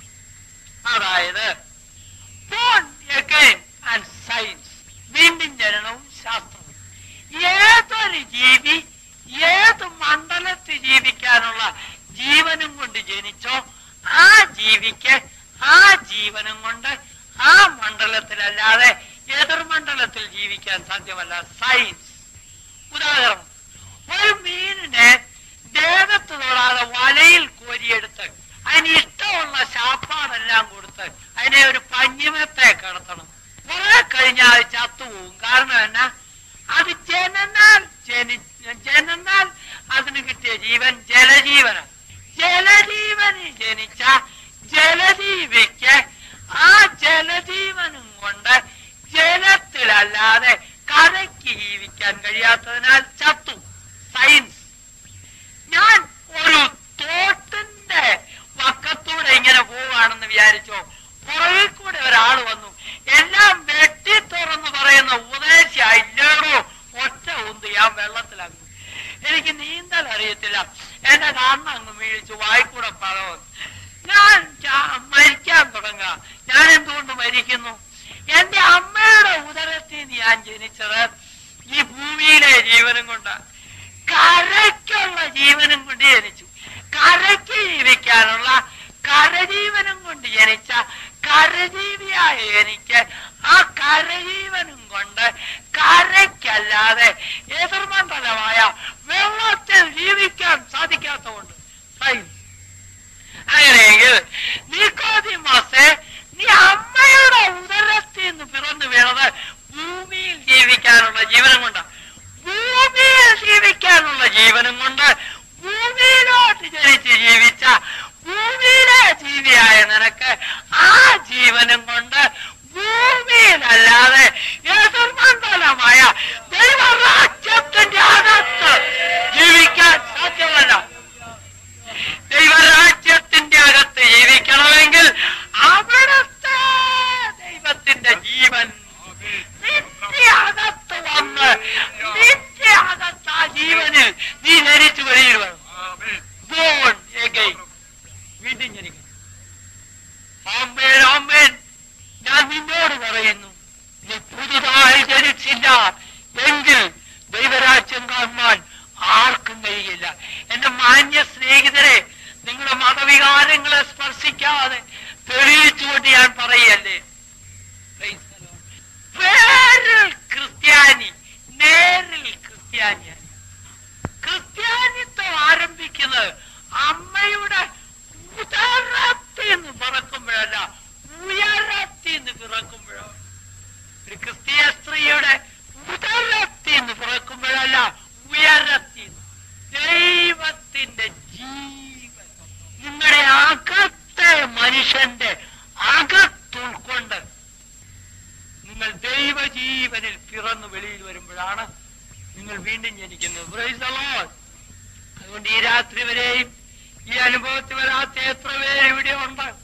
അതായത് born again and science വീണ്ടും ജനനവും ശാസ്ത്രവും ഏതൊരു ജീവി ഏത് മണ്ഡലത്തിൽ ജീവിക്കാനുള്ള ജീവനും കൊണ്ട് ജനിച്ചോ ആ ജീവിക്ക് ആ ജീവനും കൊണ്ട് ആ മണ്ഡലത്തിലല്ലാതെ എതിർമണ്ഡലത്തിൽ ജീവിക്കാൻ സാധ്യമല്ല സയൻസ് ഉദാഹരണം ഒരു മീനിനെ ദേഹത്ത് തൊടാതെ വലയിൽ കോരിയെടുത്ത് അതിന് ഇഷ്ടമുള്ള ശാപ്പാടെല്ലാം കൊടുത്ത് അതിനെ ഒരു പഞ്ഞിമത്തെ കിടത്തണം കുറെ കഴിഞ്ഞാൽ അത് ചത്തുപോകും കാരണം എന്നാ അത് ജനനാൽ ജനി ജനനാൽ അതിന് കിട്ടിയ ജീവൻ ജലജീവനാണ് ജലജീവനിൽ ജനിച്ച ജലജീവിക്ക് ആ ജലജീവൻ കഴിയാത്തതിനാൽ ചത്തു സയൻസ് ഞാൻ ഒരു തോട്ടിന്റെ വക്കത്തൂടെ ഇങ്ങനെ പോവാണെന്ന് വിചാരിച്ചോ പുറകിൽ കൂടെ ഒരാൾ വന്നു എല്ലാം വെട്ടി തുറന്ന് പറയുന്ന ഉപദേശിയായില്ലേടോ ഒറ്റ ഉന്ത് ഞാൻ വെള്ളത്തിലങ്ങ് എനിക്ക് നീന്തൽ അറിയത്തില്ല എന്റെ കണ്ണ് അങ്ങ് വീഴിച്ചു വായിക്കൂടെ പഴവും ഞാൻ ചാ- മരിക്കാൻ തുടങ്ങുക ഞാൻ എന്തുകൊണ്ട് മരിക്കുന്നു എന്റെ അമ്മയുടെ ഉദരത്തിൽ നിന്ന് ഞാൻ ജനിച്ചത് ഈ ഭൂമിയിലെ ജീവനും കൊണ്ട് കരയ്ക്കുള്ള ജീവനും കൊണ്ട് ജനിച്ചു കരയ്ക്ക് ജീവിക്കാനുള്ള കരജീവനും കൊണ്ട് ജനിച്ച കരജീവിയായ എനിക്ക് ആ കരജീവനും കൊണ്ട് കരയ്ക്കല്ലാതെ എതിർമണ്ഡലമായ വെള്ളത്തിൽ ജീവിക്കാൻ സാധിക്കാത്തതുകൊണ്ട് സയൻസ് അങ്ങനെയെങ്കിൽ നിക്കോദിമാസെ നീ അമ്മയുടെ ഉദരത്തിൽ നിന്ന് പിറന്നു വീണത് ഭൂമിയിൽ ജീവിക്കാനുള്ള ജീവനം കൊണ്ട് ഭൂമിയിൽ ജീവിക്കാനുള്ള ജീവനും കൊണ്ട് ഭൂമിയിലോട്ട് ജനിച്ച് ജീവിച്ച ഭൂമിയിലെ ജീവിയായ നിനക്ക് ആ ജീവനും കൊണ്ട് ഭൂമിയിലല്ലാതെ എതിർമണ്ഡലമായ ദൈവരാജ്യത്തിന്റെ അകത്ത് ജീവിക്കാൻ സാധ്യമല്ല ദൈവരാജ്യത്തിന്റെ അകത്ത് ജീവിക്കണമെങ്കിൽ അവിടുത്തെ ദൈവത്തിന്റെ ജീവൻ നിന്റെ അകത്ത് വന്ന് നിന്റെ അകത്ത് ആ ജീവനിൽ നീ ധരിച്ചു വെളിയിൽ വേണം ബോൺ എഗൈൻ വീണ്ടും ജനിക്കണം ആമേൻ ആമേൻ ഞാൻ നിന്നോട് പറയുന്നു നീ പുതുതായി ജനിച്ചില്ല എങ്കിൽ ദൈവരാജ്യം കാണുവാൻ ആർക്കും കഴിയില്ല എന്റെ മാന്യ സ്നേഹിതരെ നിങ്ങളുടെ മതവികാരങ്ങളെ സ്പർശിക്കാതെ തെളിയിച്ചുകൊണ്ട് ഞാൻ പറയല്ലേ Praise the Lord. പേരിൽ ക്രിസ്ത്യാനി നേരിൽ ക്രിസ്ത്യാനിയാണ് ക്രിസ്ത്യാനിത്വം ആരംഭിക്കുന്നത് അമ്മയുടെ ഉദരത്തിൽ നിന്ന് പിറക്കുമ്പോഴല്ല ഉയരത്തിൽ നിന്ന് പിറക്കുമ്പോഴോ ഒരു ക്രിസ്തീയ സ്ത്രീയുടെ ഉദരത്തിൽ നിന്ന് പിറക്കുമ്പോഴല്ല ഉയരത്തിൽ നിന്ന്. ദൈവത്തിന്റെ ജീവൻ നിങ്ങളുടെ അകത്തെ മനുഷ്യന്റെ അകത്തുൾക്കൊണ്ട് നിങ്ങൾ ദൈവജീവനിൽ പിറന്നു വെളിയിൽ വരുമ്പോഴാണ് നിങ്ങൾ വീണ്ടും ജനിക്കുന്നത് Praise the Lord. അതുകൊണ്ട് ഈ രാത്രി വരെയും ഈ അനുഭവത്തിൽ വരാത്ത എത്ര പേര് ഇവിടെ ഉണ്ട്